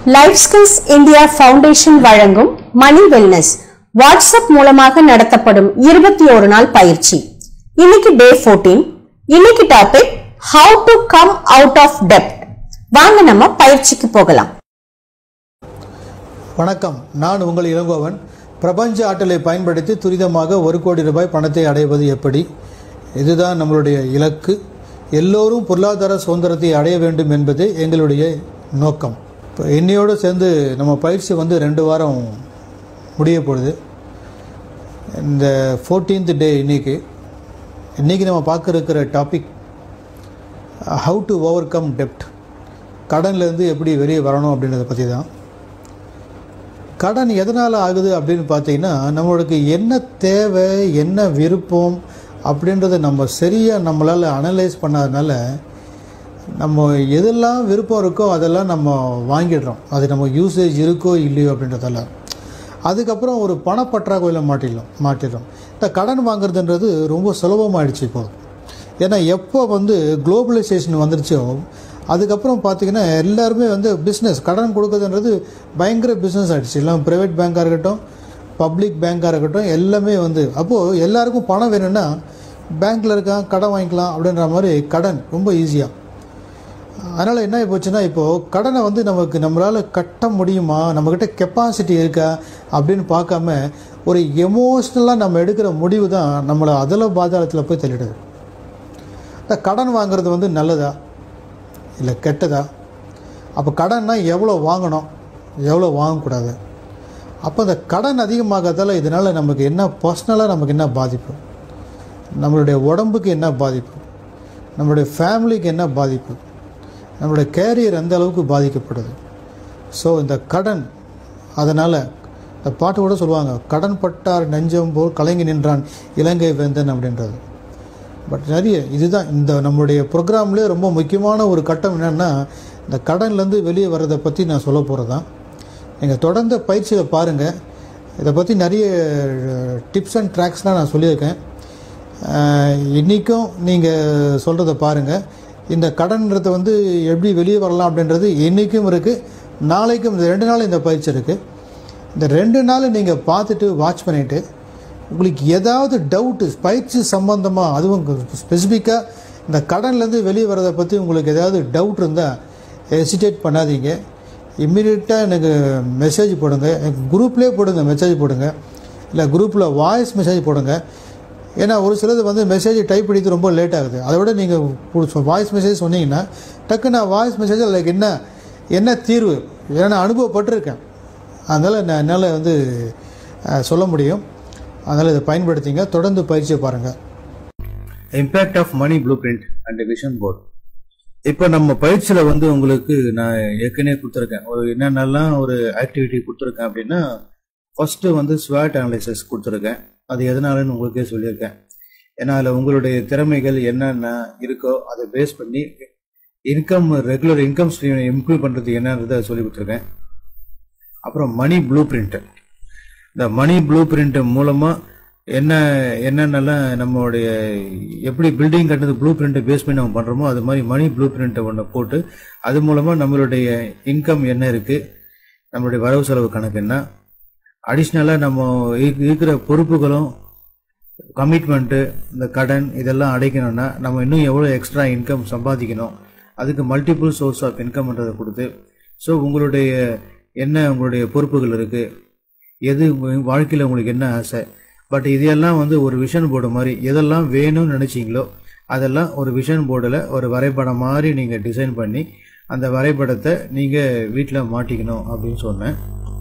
Life skills India foundation வழங்கும் மணி wellness WhatsApp மூலமாக நடத்தப்படும் இருபத்தி ஒரு நாள் பயிற்சி இன்னைக்கு டே 14 இன்னைக்கு topic how to come out of டெப்ட் வாங்க நம்ம பயிற்சிக்கு போகலாம் வணக்கம் நான் உங்கள் இளங்கோவன் பிரபஞ்ச ஆற்றலை பயன்படுத்தி துரிதமாக ஒரு கோடி ரூபாய் பணத்தை அடைவது எப்படி இதுதான் நம்மளுடைய இலக்கு எல்லோரும் பொருளாதார சுதந்திரத்தை அடைய வேண்டும் என்பதே எங்களுடைய நோக்கம் இப்போ என்னையோடு சேர்ந்து நம்ம பயிற்சி வந்து ரெண்டு வாரம் முடிய போகுது இந்த ஃபோர்டீன்த் டே இன்னைக்கு இன்றைக்கி நம்ம பார்க்க இருக்கிற topic how to overcome டெப்ட் கடன்லேருந்து எப்படி வெளியே வரணும் அப்படின்றத பற்றி தான் கடன் எதனால் ஆகுது அப்படின்னு பார்த்தீங்கன்னா நம்மளுக்கு என்ன தேவை என்ன விருப்பம் அப்படின்றத நம்ம சரியாக நம்மளால் அனலைஸ் பண்ணாதனால நம்ம எதெல்லாம் விருப்பம் இருக்கோ அதெல்லாம் நம்ம வாங்கிடுறோம் அது நம்ம யூசேஜ் இருக்கோ இல்லையோ அப்படின்றதெல்லாம் அதுக்கப்புறம் ஒரு பணப்பற்றாக்குறையில் மாட்டிடலாம் மாட்டிடுறோம் இந்த கடன் வாங்குறதுன்றது ரொம்ப சுலபமாயிடுச்சு இப்போ ஏன்னா எப்போ வந்து குளோபலைசேஷன் வந்துருச்சோ அதுக்கப்புறம் பார்த்தீங்கன்னா எல்லாருமே வந்து பிஸ்னஸ் கடன் கொடுக்குறதுன்றது பயங்கர பிஸ்னஸ் ஆகிடுச்சு எல்லாம் ப்ரைவேட் பேங்காக இருக்கட்டும் பப்ளிக் பேங்காக இருக்கட்டும் எல்லாமே வந்து அப்போது எல்லாருக்கும் பணம் வேணும்னா பேங்க்கில் இருக்கான் கடன் வாங்கிக்கலாம் அப்படின்ற மாதிரி கடன் ரொம்ப ஈஸியாக அதனால் என்ன ஆகி போச்சுன்னா இப்போது கடனை வந்து நமக்கு நம்மளால் கட்ட முடியுமா நம்மக்கிட்ட கெப்பாசிட்டி இருக்கா அப்படின்னு பார்க்காம ஒரு எமோஷ்னலாக நம்ம எடுக்கிற முடிவு தான் நம்மளை அதில் பாதாளத்தில் போய் தள்ளிடுது இந்த கடன் வாங்குறது வந்து நல்லதா இல்லை கெட்டதா அப்போ கடன்னா எவ்வளோ வாங்கணும் எவ்வளோ வாங்கக்கூடாது அப்போ இந்த கடன் அதிகமாகறதால இதனால் நமக்கு என்ன பர்சனலாக நமக்கு என்ன பாதிப்பு நம்மளுடைய உடம்புக்கு என்ன பாதிப்பு நம்மளுடைய ஃபேமிலிக்கு என்ன பாதிப்பு நம்மளுடைய கேரியர் எந்த அளவுக்கு பாதிக்கப்படுது ஸோ இந்த கடன் அதனால் இந்த பாட்டு கூட சொல்லுவாங்க கடன் பட்டார் நெஞ்சம் போல் கலங்கி நின்றான் இலங்கை வேந்தன் அப்படின்றது பட் நிறைய இதுதான் இந்த நம்மளுடைய ப்ரோக்ராம்லேயே ரொம்ப முக்கியமான ஒரு கட்டம் என்னென்னா இந்த கடன்லேருந்து வெளியே வர்றதை பற்றி நான் சொல்ல போகிறது தான் நீங்கள் தொடர்ந்த பயிற்சியை பாருங்கள் இதை பற்றி நிறைய டிப்ஸ் அண்ட் ட்ராக்ஸ்லாம் நான் சொல்லியிருக்கேன் இன்றைக்கும் நீங்கள் சொல்கிறத பாருங்கள் இந்த கடன்றதை வந்து எப்படி வெளியே வரலாம் அப்படின்றது இன்றைக்கும் இருக்குது நாளைக்கும் இந்த ரெண்டு நாள் இந்த பயிற்சி இருக்குது இந்த ரெண்டு நாள் நீங்கள் பார்த்துட்டு வாட்ச் பண்ணிவிட்டு உங்களுக்கு ஏதாவது டவுட்டு பயிற்சி சம்பந்தமாக அதுவும் ஸ்பெசிஃபிக்காக இந்த கடன்லேருந்து வெளியே வரதை பற்றி உங்களுக்கு ஏதாவது டவுட் இருந்தால் ஹெசிடேட் பண்ணாதீங்க இம்மிடியட்டாக எனக்கு மெசேஜ் போடுங்க எனக்கு குரூப்லேயே போடுங்க மெசேஜ் போடுங்க இல்லை குரூப்பில் வாய்ஸ் மெசேஜ் போடுங்க ஏன்னா ஒரு சிலது வந்து மெசேஜ் டைப் பண்ணிட்டு ரொம்ப லேட் ஆகுது அதை விட நீங்கள் வாய்ஸ் மெசேஜ் சொன்னீங்கன்னா டக்கு நான் வாய்ஸ் மெசேஜ் லைக் என்ன என்ன தீர்வு ஏன்னா நான் அனுபவப்பட்டிருக்கேன் அதனால் நான் என்னால் வந்து சொல்ல முடியும் அதனால் இதை பயன்படுத்திங்க தொடர்ந்து பயிற்சியை பாருங்கள் impact of money blueprint and vision board இப்போ நம்ம பயிற்சியில் வந்து உங்களுக்கு நான் ஏற்கனவே கொடுத்துருக்கேன் ஒரு என்னென்னலாம் ஒரு ஆக்டிவிட்டி கொடுத்துருக்கேன் அப்படின்னா ஃபர்ஸ்ட்டு வந்து ஸ்வாட் அனலைசஸ் கொடுத்துருக்கேன் அது எதனாலன்னு உங்களுக்கே சொல்லியிருக்கேன் ஏன்னா அதில் உங்களுடைய திறமைகள் என்னென்ன இருக்கோ அதை பேஸ் பண்ணி income regular income stream improve பண்ணுறது என்னன்றதை சொல்லி கொடுத்துருக்கேன் அப்புறம் மணி ப்ளூ பிரிண்ட் இந்த மணி ப்ளூ பிரிண்ட் மூலமாக என்ன என்னென்னலாம் நம்மளுடைய எப்படி பில்டிங் கட்டுறது ப்ளூ பிரிண்ட்டை பேஸ் பண்ணி நம்ம பண்ணுறோமோ அது மாதிரி மணி ப்ளூ பிரிண்ட்டை ஒன்று போட்டு அது மூலமாக நம்மளுடைய இன்கம் என்ன இருக்குது நம்மளுடைய வரவு செலவு கணக்கு என்ன அடிஷ்னலாக நம்ம இருக்கிற பொறுப்புகளும் கமிட்மெண்ட்டு இந்த கடன் இதெல்லாம் அடைக்கணும்னா நம்ம இன்னும் எவ்வளோ எக்ஸ்ட்ரா இன்கம் சம்பாதிக்கணும் அதுக்கு மல்டிபிள் சோர்ஸ் ஆஃப் இன்கம்ன்றதை கொடுத்து ஸோ உங்களுடைய என்ன உங்களுடைய பொறுப்புகள் இருக்குது எது வாழ்க்கையில் உங்களுக்கு என்ன ஆசை பட் இதெல்லாம் வந்து ஒரு விஷன் போர்டு மாதிரி எதெல்லாம் வேணும்னு நினச்சிங்களோ அதெல்லாம் ஒரு விஷன் போர்டில் ஒரு வரைபடம் மாதிரி நீங்கள் டிசைன் பண்ணி அந்த வரைபடத்தை நீங்கள் வீட்டில் மாட்டிக்கணும் அப்படின்னு சொன்னேன்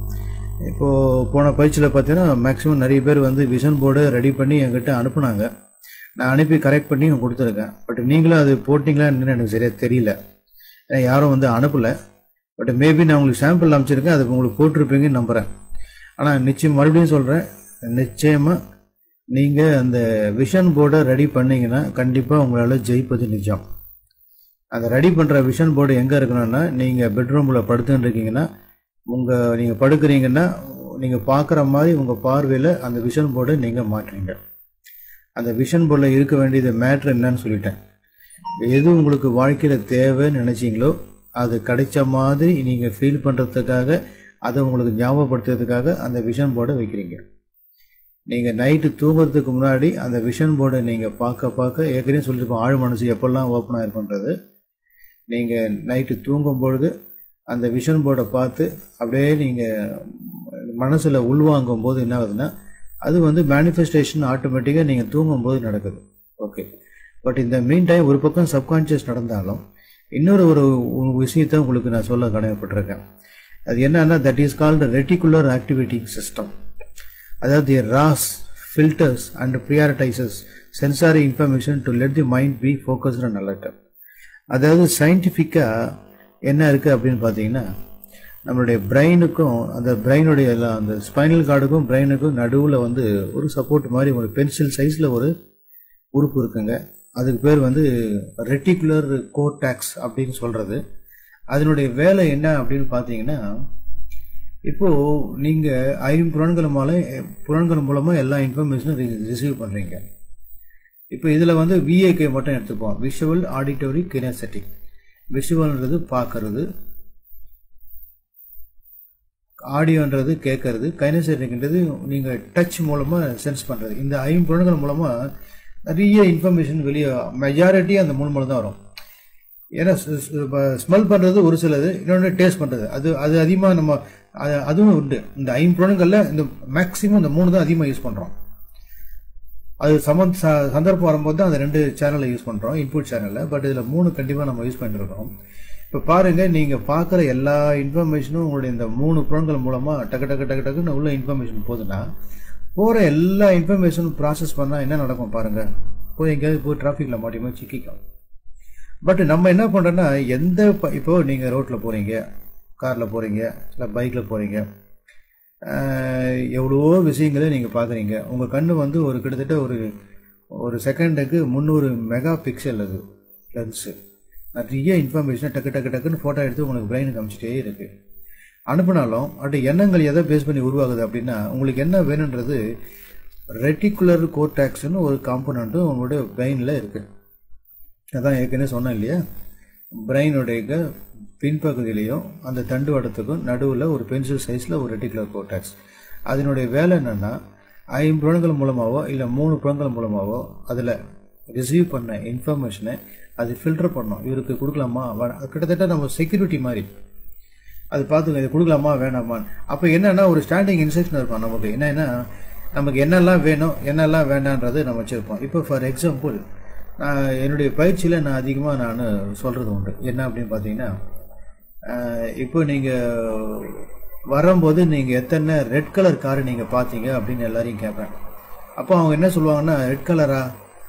இப்போது போன பயிற்சியில் பார்த்தீங்கன்னா மேக்ஸிமம் நிறைய பேர் வந்து விஷன் போர்டு ரெடி பண்ணி என்கிட்ட அனுப்புனாங்க நான் அனுப்பி கரெக்ட் பண்ணி கொடுத்துருக்கேன் பட் நீங்களும் அது போட்டிங்களா என்னன்னு எனக்கு சரியாக தெரியல ஏன்னா யாரும் வந்து அனுப்பலை பட் மேபி நான் உங்களுக்கு சாம்பிள் அனுப்பிச்சிருக்கேன் அது உங்களுக்கு போட்டிருப்பீங்கன்னு நம்புகிறேன் ஆனால் நிச்சயம் மறுபடியும் சொல்கிறேன் நிச்சயமாக நீங்கள் அந்த விஷன் போர்டை ரெடி பண்ணீங்கன்னா கண்டிப்பாக உங்களால் ஜெயிப்பது நிஜம் அந்த ரெடி பண்ணுற விஷன் போர்டு எங்கே இருக்கணும்னா நீங்கள் பெட்ரூமில் படுத்துன்னு இருக்கீங்கன்னா உங்கள் நீங்கள் படுக்கிறீங்கன்னா நீங்கள் பார்க்குற மாதிரி உங்கள் பார்வையில் அந்த விஷன் போர்டை நீங்கள் மாற்றுறீங்க அந்த விஷன் போர்டில் இருக்க வேண்டியது மேட்ரு என்னன்னு சொல்லிட்டேன் எது உங்களுக்கு வாழ்க்கையில் தேவைன்னு நினச்சிங்களோ அது கிடைச்ச மாதிரி நீங்கள் ஃபீல் பண்ணுறதுக்காக அதை உங்களுக்கு ஞாபகப்படுத்துறதுக்காக அந்த விஷன் போர்டை வைக்கிறீங்க நீங்கள் நைட்டு தூங்குறதுக்கு முன்னாடி அந்த விஷன் போர்டை நீங்கள் பார்க்க பார்க்க ஏற்கனவே சொல்லியிருப்போம் ஆழ் மனசு எப்பெல்லாம் ஓப்பன் ஆயிருக்குன்றது நீங்கள் நைட்டு தூங்கும் பொழுது அந்த விஷன் போர்டை பார்த்து அப்படியே நீங்கள் மனசில் உள்வாங்கும் போது என்ன ஆகுதுன்னா அது வந்து மேனிஃபெஸ்டேஷன் ஆட்டோமேட்டிக்காக நீங்கள் தூங்கும்போது நடக்குது ஓகே பட் இந்த மீன் டைம் ஒரு பக்கம் சப்கான்ஷியஸ் நடந்தாலும் இன்னொரு ஒரு ஒரு விஷயத்தை உங்களுக்கு நான் சொல்ல கடமைப்பட்டிருக்கேன் அது என்னன்னா that is called reticular activity system அதாவது RAS filters and prioritises sensory information to let the mind be focused and alert அதாவது சயின்டிஃபிக்காக என்ன இருக்குது அப்படின்னு பார்த்தீங்கன்னா நம்மளுடைய பிரெயினுக்கும் அந்த பிரெயினுடைய எல்லாம் அந்த ஸ்பைனல் கார்டுக்கும் பிரெயினுக்கும் நடுவில் வந்து ஒரு சப்போர்ட் மாதிரி ஒரு பென்சில் சைஸில் ஒரு உறுப்பு இருக்குங்க அதுக்கு பேர் வந்து ரெட்டிகுலர் கோடாக்ஸ் அப்படின்னு சொல்கிறது அதனுடைய வேலை என்ன அப்படின்னு பார்த்தீங்கன்னா இப்போ நீங்க ஐம்புலன்கள் மூலம் புலன்கள் மூலமா எல்லா இன்ஃபர்மேஷனும் ரிசீவ் பண்றீங்க இப்போ இதுல வந்து விஏகே மட்டும் எடுத்துப்போம் விஷுவல் ஆடிட்டோரி கினசெட்டிக் விஷுவல்ன்றது பார்க்கறது ஆடியோன்றது கேட்கறது கைனசெட்டிக்ன்றது நீங்க டச் மூலமா சென்ஸ் பண்றது இந்த ஐம்புலன்கள் மூலமா நிறைய இன்ஃபர்மேஷன் வெளியே மெஜாரிட்டி அந்த மூணு மூலம் தான் வரும் ஏன்னா ஸ்மெல் பண்றது ஒரு சிலது இன்னொன்று டேஸ்ட் பண்றது அது அது அதிகமாக நம்ம அது- அதுவும் உண்டு இந்த ஐம்புலன்கள்ல இந்த மேக்சிமம் இந்த மூணு தான் அதிகமாக யூஸ் பண்றோம் அது சம ச- சந்தர்ப்பம் வரும்போது தான் அந்த ரெண்டு சேனலை யூஸ் பண்றோம் இன்புட் சேனல்ல பட் இதுல மூணு கண்டிப்பா நம்ம யூஸ் பண்ணிட்டு இருக்கோம் இப்ப பாருங்க நீங்க பாக்குற எல்லா இன்ஃபர்மேஷனும் உங்களுடைய இந்த மூணு புலன்கள் மூலமா டக்கு டக்கு டக்கு டக்குன்னு உள்ள இன்ஃபர்மேஷன் போகுதுன்னா போற எல்லா இன்ஃபர்மேஷனும் ப்ராசஸ் பண்ணா என்ன நடக்கும் பாருங்க போய் எங்கேயாவது போய் டிராஃபிக்ல மாட்டியுமே சிக்கிக்கும் பட் நம்ம என்ன பண்றோம்னா எந்த ப- இப்போ நீங்க ரோட்ல போறீங்க கார்ல போறீங்க இல்ல பைக்ல போறீங்க ஆஹ் எவ்வளவோ விஷயங்களை நீங்க பாக்குறீங்க உங்க கண்ணு வந்து ஒரு கிட்டத்தட்ட ஒரு ஒரு செகண்டுக்கு முந்நூறு மெகா பிக்சல் அது லென்ஸு நிறைய இன்ஃபர்மேஷனை டக்கு டக்கு டக்குன்னு ஃபோட்டோ எடுத்து உங்களுக்கு பிரெயினுக்கு அமைச்சிட்டே இருக்கு அனுப்புனாலும் அப்படி எண்ணங்கள் எதை பேஸ் பண்ணி உருவாகுது அப்படின்னா உங்களுக்கு என்ன வேணுன்றது ரெட்டிகுலர் கோட்டாக்ஸ்னு ஒரு காம்பனண்ட்டும் உங்களுடைய பிரெயினில் இருக்கு அதான் ஏற்கனவே சொன்னேன் இல்லையா பிரெயினுடைய பின்பகுதியிலையும் அந்த தண்டு வட்டத்துக்கும் நடுவில் ஒரு பென்சில் சைஸில் ஒரு ரெட்டிகுலர் கோட்டாக்ஸ் அதனுடைய வேலை என்னன்னா ஐம்புலன்கள் மூலமாவோ இல்லை மூணு புலன்கள் மூலமாவோ அதில் ரிசீவ் பண்ண இன்ஃபர்மேஷனை அது ஃபில்டர் பண்ணோம் இவருக்கு கொடுக்கலாமா வேணா- அது கிட்டத்தட்ட நம்ம செக்யூரிட்டி மாதிரி அது பார்த்துங்க இது கொடுக்கலாமா வேணாமான்னு அப்போ என்னன்னா ஒரு ஸ்டாண்டிங் இன்ஸ்ட்ரக்ஷன் இருக்கும் நமக்கு என்னன்னா நமக்கு என்னெல்லாம் வேணும் என்னெல்லாம் வேண்டான்றது நம்ம வச்சிருப்போம் இப்போ ஃபார் எக்ஸாம்பிள் நான் என்னுடைய பயிற்சியில் நான் அதிகமாக நான் சொல்கிறது உண்டு என்ன அப்படின்னு பார்த்தீங்கன்னா ஆஹ், இப்போ நீங்கள் வரும்போது நீங்கள் எத்தனை ரெட் கலர் கார் நீங்கள் பார்த்தீங்க அப்படின்னு எல்லாரையும் கேட்பேன் அப்போ அவங்க என்ன சொல்லுவாங்கன்னா ரெட் கலரா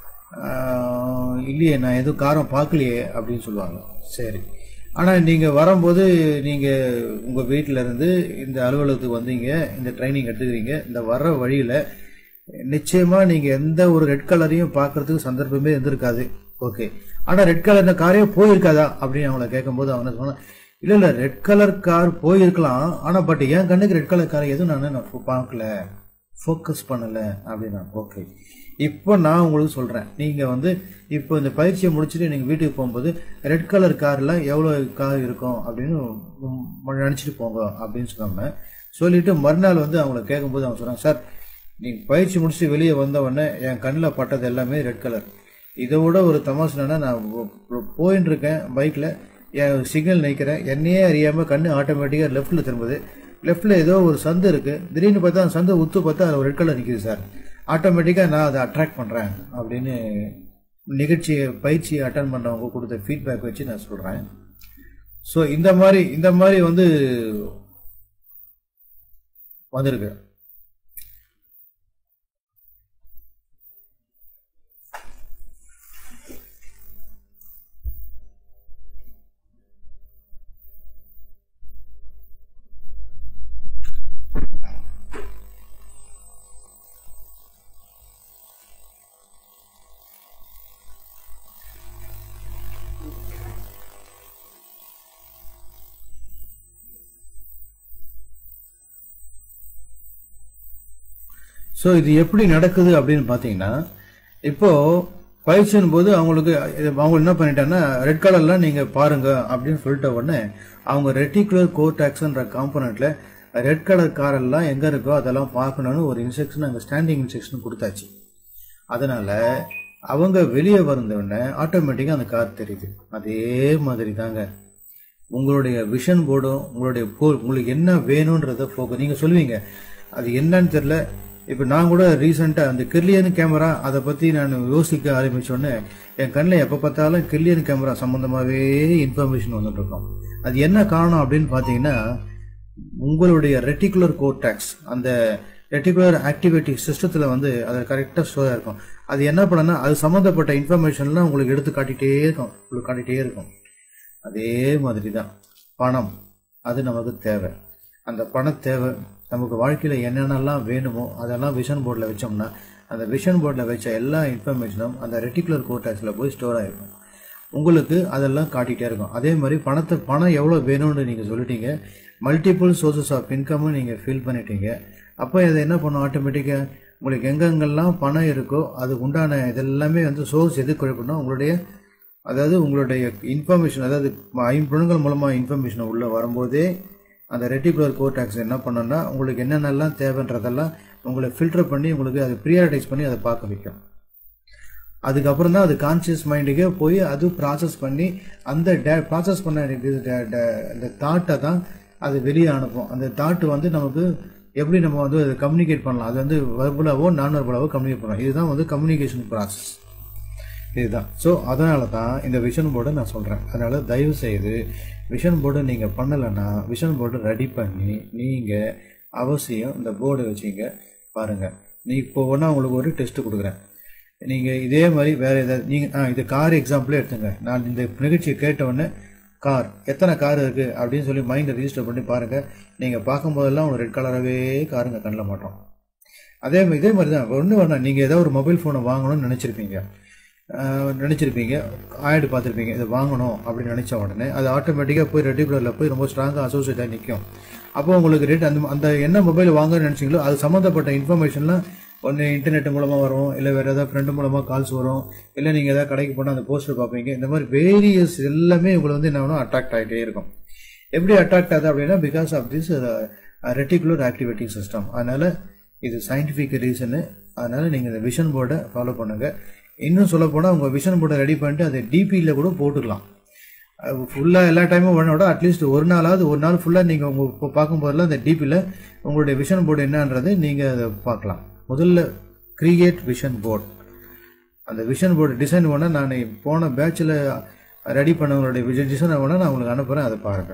இல்லையே நான் எதுவும் காரம் பார்க்கலையே அப்படின்னு சொல்லுவாங்க சரி ஆனால் நீங்கள் வரும்போது நீங்கள் உங்கள் வீட்டில் இருந்து இந்த அலுவலகத்துக்கு வந்தீங்க இந்த ட்ரைனிங் எடுத்துக்கிறீங்க இந்த வர்ற வழியில் நிச்சயமாக நீங்கள் எந்த ஒரு ரெட் கலரையும் பார்க்கறதுக்கு சந்தர்ப்பமே இருந்திருக்காது ஓகே ஆனால் ரெட் கலர் காரே போயிருக்காதா அப்படின்னு அவங்கள கேட்கும்போது அவங்க என்ன சொன்னாங்க இல்லை இல்லை ரெட் கலர் கார் போயிருக்கலாம் ஆனால் பட் என் கண்ணுக்கு ரெட் கலர் கார் எதுவும் நான் நான் பார்க்கல ஃபோக்கஸ் பண்ணல அப்படின்னா ஓகே இப்போ நான் உங்களுக்கு சொல்றேன் நீங்க வந்து இப்போ இந்த பயிற்சியை முடிச்சுட்டு நீங்க வீட்டுக்கு போகும்போது ரெட் கலர் கார்ல எவ்வளவு கார் இருக்கும் அப்படின்னு உம் நினைச்சிட்டு போங்க அப்படின்னு சொன்னாங்க சொல்லிட்டு மறுநாள் வந்து அவங்கள கேட்கும்போது அவங்க சொன்னாங்க சார் நீங்க பயிற்சி முடிச்சுட்டு வெளியே வந்த உடனே என் கண்ணில் பட்டது எல்லாமே ரெட் கலர் இதை விட ஒரு தமாசு என்னன்னா நான் போ- போ- போயின்னு இருக்கேன் பைக்ல என் சிக்னல் நிற்கிறேன் என்னையே அறியாம கண்ணு ஆட்டோமேட்டிக்கா லெஃப்ட்ல திரும்புது லெஃப்ட்ல ஏதோ ஒரு சந்து இருக்கு திடீர்னு பார்த்தா அந்த சந்து உத்து பார்த்தா அது ரெட் கலர் நிக்குது சார் ஆட்டோமேட்டிக்கா நான் அதை அட்ராக்ட் பண்றேன் அப்படின்னு நிகழ்ச்சியை பயிற்சி அட்டன் பண்ணவங்க கொடுத்த ஃபீட்பேக் வச்சு நான் சொல்றேன் ஸோ இந்த மாதிரி இந்த மாதிரி வந்து வந்திருக்கு ஸோ இது எப்படி நடக்குது அப்படின்னு பார்த்தீங்கன்னா இப்போ பயிற்சியின் போது அவங்களுக்கு இது- அவங்க என்ன பண்ணிட்டாங்கன்னா ரெட் கலர்லாம் நீங்க பாருங்க அப்படின்னு சொல்லிட்ட உடனே அவங்க ரெட்டிகுலர் கோடாக்ஸ்ன்ற காம்பனண்ட்ல ரெட் கலர் காரெல்லாம் எங்க இருக்கோ அதெல்லாம் பார்க்கணும்னு ஒரு இன்ஸ்ட்ரக்ஷன் அங்கே ஸ்டாண்டிங் இன்ஸ்ட்ரக்ஷன் கொடுத்தாச்சு அதனால அவங்க வெளியே வந்த உடனே ஆட்டோமேட்டிக்காக அந்த கார் தெரியுது அதே மாதிரி தாங்க உங்களுடைய விஷன் போர்டும் உங்களுடைய போ உங்களுக்கு என்ன வேணுன்றத ஃபோக்கஸ் நீங்கள் சொல்லுவீங்க அது என்னன்னு தெரியல இப்போ நான் கூட ரீசெண்டாக அந்த கிர்லியன் கேமரா அதை பற்றி நான் யோசிக்க ஆரம்பிச்சோடனே என் கண்ணில் எப்போ பார்த்தாலும் கிர்லியன் கேமரா சம்மந்தமாகவே இன்ஃபர்மேஷன் வந்துட்டு இருக்கோம் அது என்ன காரணம் அப்படின்னு பார்த்தீங்கன்னா உங்களுடைய ரெட்டிகுலர் கோர்டாக்ஸ் அந்த ரெட்டிகுலர் ஆக்டிவிட்டி சிஸ்டத்தில் வந்து அது கரெக்டாக ஸ்டோராக இருக்கும் அது என்ன பண்ணனா அது சம்மந்தப்பட்ட இன்ஃபர்மேஷன்லாம் உங்களுக்கு எடுத்து காட்டிகிட்டே இருக்கும் உங்களுக்கு காட்டிகிட்டே இருக்கும் அதே மாதிரி தான் பணம் அது நமக்கு தேவை அந்த பண தேவை நமக்கு வாழ்க்கையில் என்னென்னலாம் வேணுமோ அதெல்லாம் விஷன் போர்டில் வச்சோம்னா அந்த விஷன் போர்டில் வச்ச எல்லா இன்ஃபர்மேஷனும் அந்த ரெட்டிகுலர் கோர்டாக்ஸில் போய் ஸ்டோர் ஆகிருக்கும் உங்களுக்கு அதெல்லாம் காட்டிகிட்டே இருக்கும் அதே மாதிரி பணத்தை பணம் எவ்வளோ வேணும்னு நீங்கள் சொல்லிட்டீங்க மல்டிபிள் சோர்சஸ் ஆஃப் இன்கம்னு நீங்கள் ஃபில் பண்ணிட்டீங்க அப்போ இதை என்ன பண்ணும் ஆட்டோமேட்டிக்காக உங்களுக்கு எங்கெங்கெல்லாம் பணம் இருக்கோ அதுக்கு உண்டான இதெல்லாமே வந்து சோர்ஸ் எது குறைக்கணும் உங்களுடைய அதாவது உங்களுடைய இன்ஃபர்மேஷன் அதாவது ஐம்புலன்கள் மூலமாக இன்ஃபர்மேஷன் உள்ளே வரும்போதே அந்த ரெட்டிகுலர் கோர்டாக்ஸ் என்ன பண்ணோம்னா உங்களுக்கு என்னென்னலாம் தேவைன்றதெல்லாம் உங்களை ஃபில்டர் பண்ணி உங்களுக்கு அதை ப்ரியாரிட்டைஸ் பண்ணி அதை பார்க்க வைக்கும் அதுக்கப்புறம் தான் அது கான்சியஸ் மைண்டுக்கே போய் அது ப்ராசஸ் பண்ணி அந்த டே ப்ராசஸ் பண்ண இது ட- ட- அந்த தாட்டை தான் அது வெளியே அனுப்பும் அந்த தாட்டு வந்து நமக்கு எப்படி நம்ம வந்து அதை கம்யூனிகேட் பண்ணலாம் அது வந்து வெர்பலாவோ நான் வெர்பலாவோ கம்யூனிகேட் பண்ணலாம் இதுதான் வந்து கம்யூனிகேஷன் ப்ராசஸ் இதுதான் ஸோ அதனால தான் இந்த விஷன் போர்டை நான் சொல்கிறேன் அதனால தயவு செய்து விஷன் போர்டை நீங்கள் பண்ணலைன்னா விஷன் போர்டை ரெடி பண்ணி நீங்கள் அவசியம் இந்த போர்டை வச்சிங்க பாருங்கள் நீ இப்போ ஒன்றா உங்களுக்கு ஒரு டெஸ்ட் கொடுக்குறேன் நீங்கள் இதே மாதிரி வேறு ஏதாவது நீங்கள் ஆ இது கார் எக்ஸாம்பிளே எடுத்துங்க நான் இந்த நிகழ்ச்சியை கேட்ட உடனே கார் எத்தனை கார் இருக்குது அப்படின்னு சொல்லி மைண்டை ரிஜிஸ்டர் பண்ணி பாருங்கள் நீங்கள் பார்க்கும்போதெல்லாம் ஒரு ரெட் கலராகவே காருங்க கண்ணில் மாட்டோம் அதே மாதிரி இதே மாதிரி தான் ஒன்றும் வேணாம் நீங்கள் ஏதோ ஒரு மொபைல் ஃபோனை வாங்கணும்னு நினச்சிருப்பீங்க நினச்சிருப்பீங்க ஆட் பார்த்துருப்பீங்க இதை வாங்கணும் அப்படின்னு நினச்ச உடனே அது ஆட்டோமேட்டிக்காக போய் ரெட்டிகுலரில் போய் ரொம்ப ஸ்ட்ராங்காக அசோசியேட் ஆகி நிற்கும் அப்போ உங்களுக்கு ரேட் அந்த அந்த என்ன மொபைல் வாங்கணும்னு நினச்சிங்களோ அது சம்மந்தப்பட்ட இன்ஃபர்மேஷன்லாம் ஒன்று இன்டர்நெட் மூலமாக வரும் இல்லை வேறு ஏதாவது ஃப்ரெண்டு மூலமாக கால்ஸ் வரும் இல்லை நீங்கள் ஏதாவது கடைக்கு போனால் அந்த போஸ்டர் பார்ப்பீங்க இந்த மாதிரி வேரியஸ் எல்லாமே உங்களை வந்து என்ன பண்ணும் அட்ராக்ட் ஆகிட்டே இருக்கும் எப்படி அட்ராக்ட் ஆகுது அப்படின்னா because of this reticular activity system அதனால இது சயின்டிஃபிக் ரீசனு அதனால நீங்கள் இந்த விஷன் போர்டை ஃபாலோ பண்ணுங்க இன்னும் சொல்ல போனால் உங்கள் விஷன் போர்டை ரெடி பண்ணிட்டு அதை டிபியில் கூட போட்டுக்கலாம் ஃபுல்லாக எல்லா டைமும் பண்ண விட அட்லீஸ்ட் ஒரு நாளாவது ஒரு நாள் ஃபுல்லாக நீங்கள் உங்கள் இப்போ பார்க்கும்போதெல்லாம் அந்த டிபியில் உங்களுடைய விஷன் போர்டு என்னன்றது நீங்கள் அதை பார்க்கலாம் முதல்ல கிரியேட் விஷன் போர்டு அந்த விஷன் போர்டு டிசைன் பண்ண நான் போன பேட்சில் ரெடி பண்ணவங்களுடைய விஷன் டிசைன் பண்ண நான் உங்களுக்கு அனுப்புகிறேன் அதை பாருங்கள்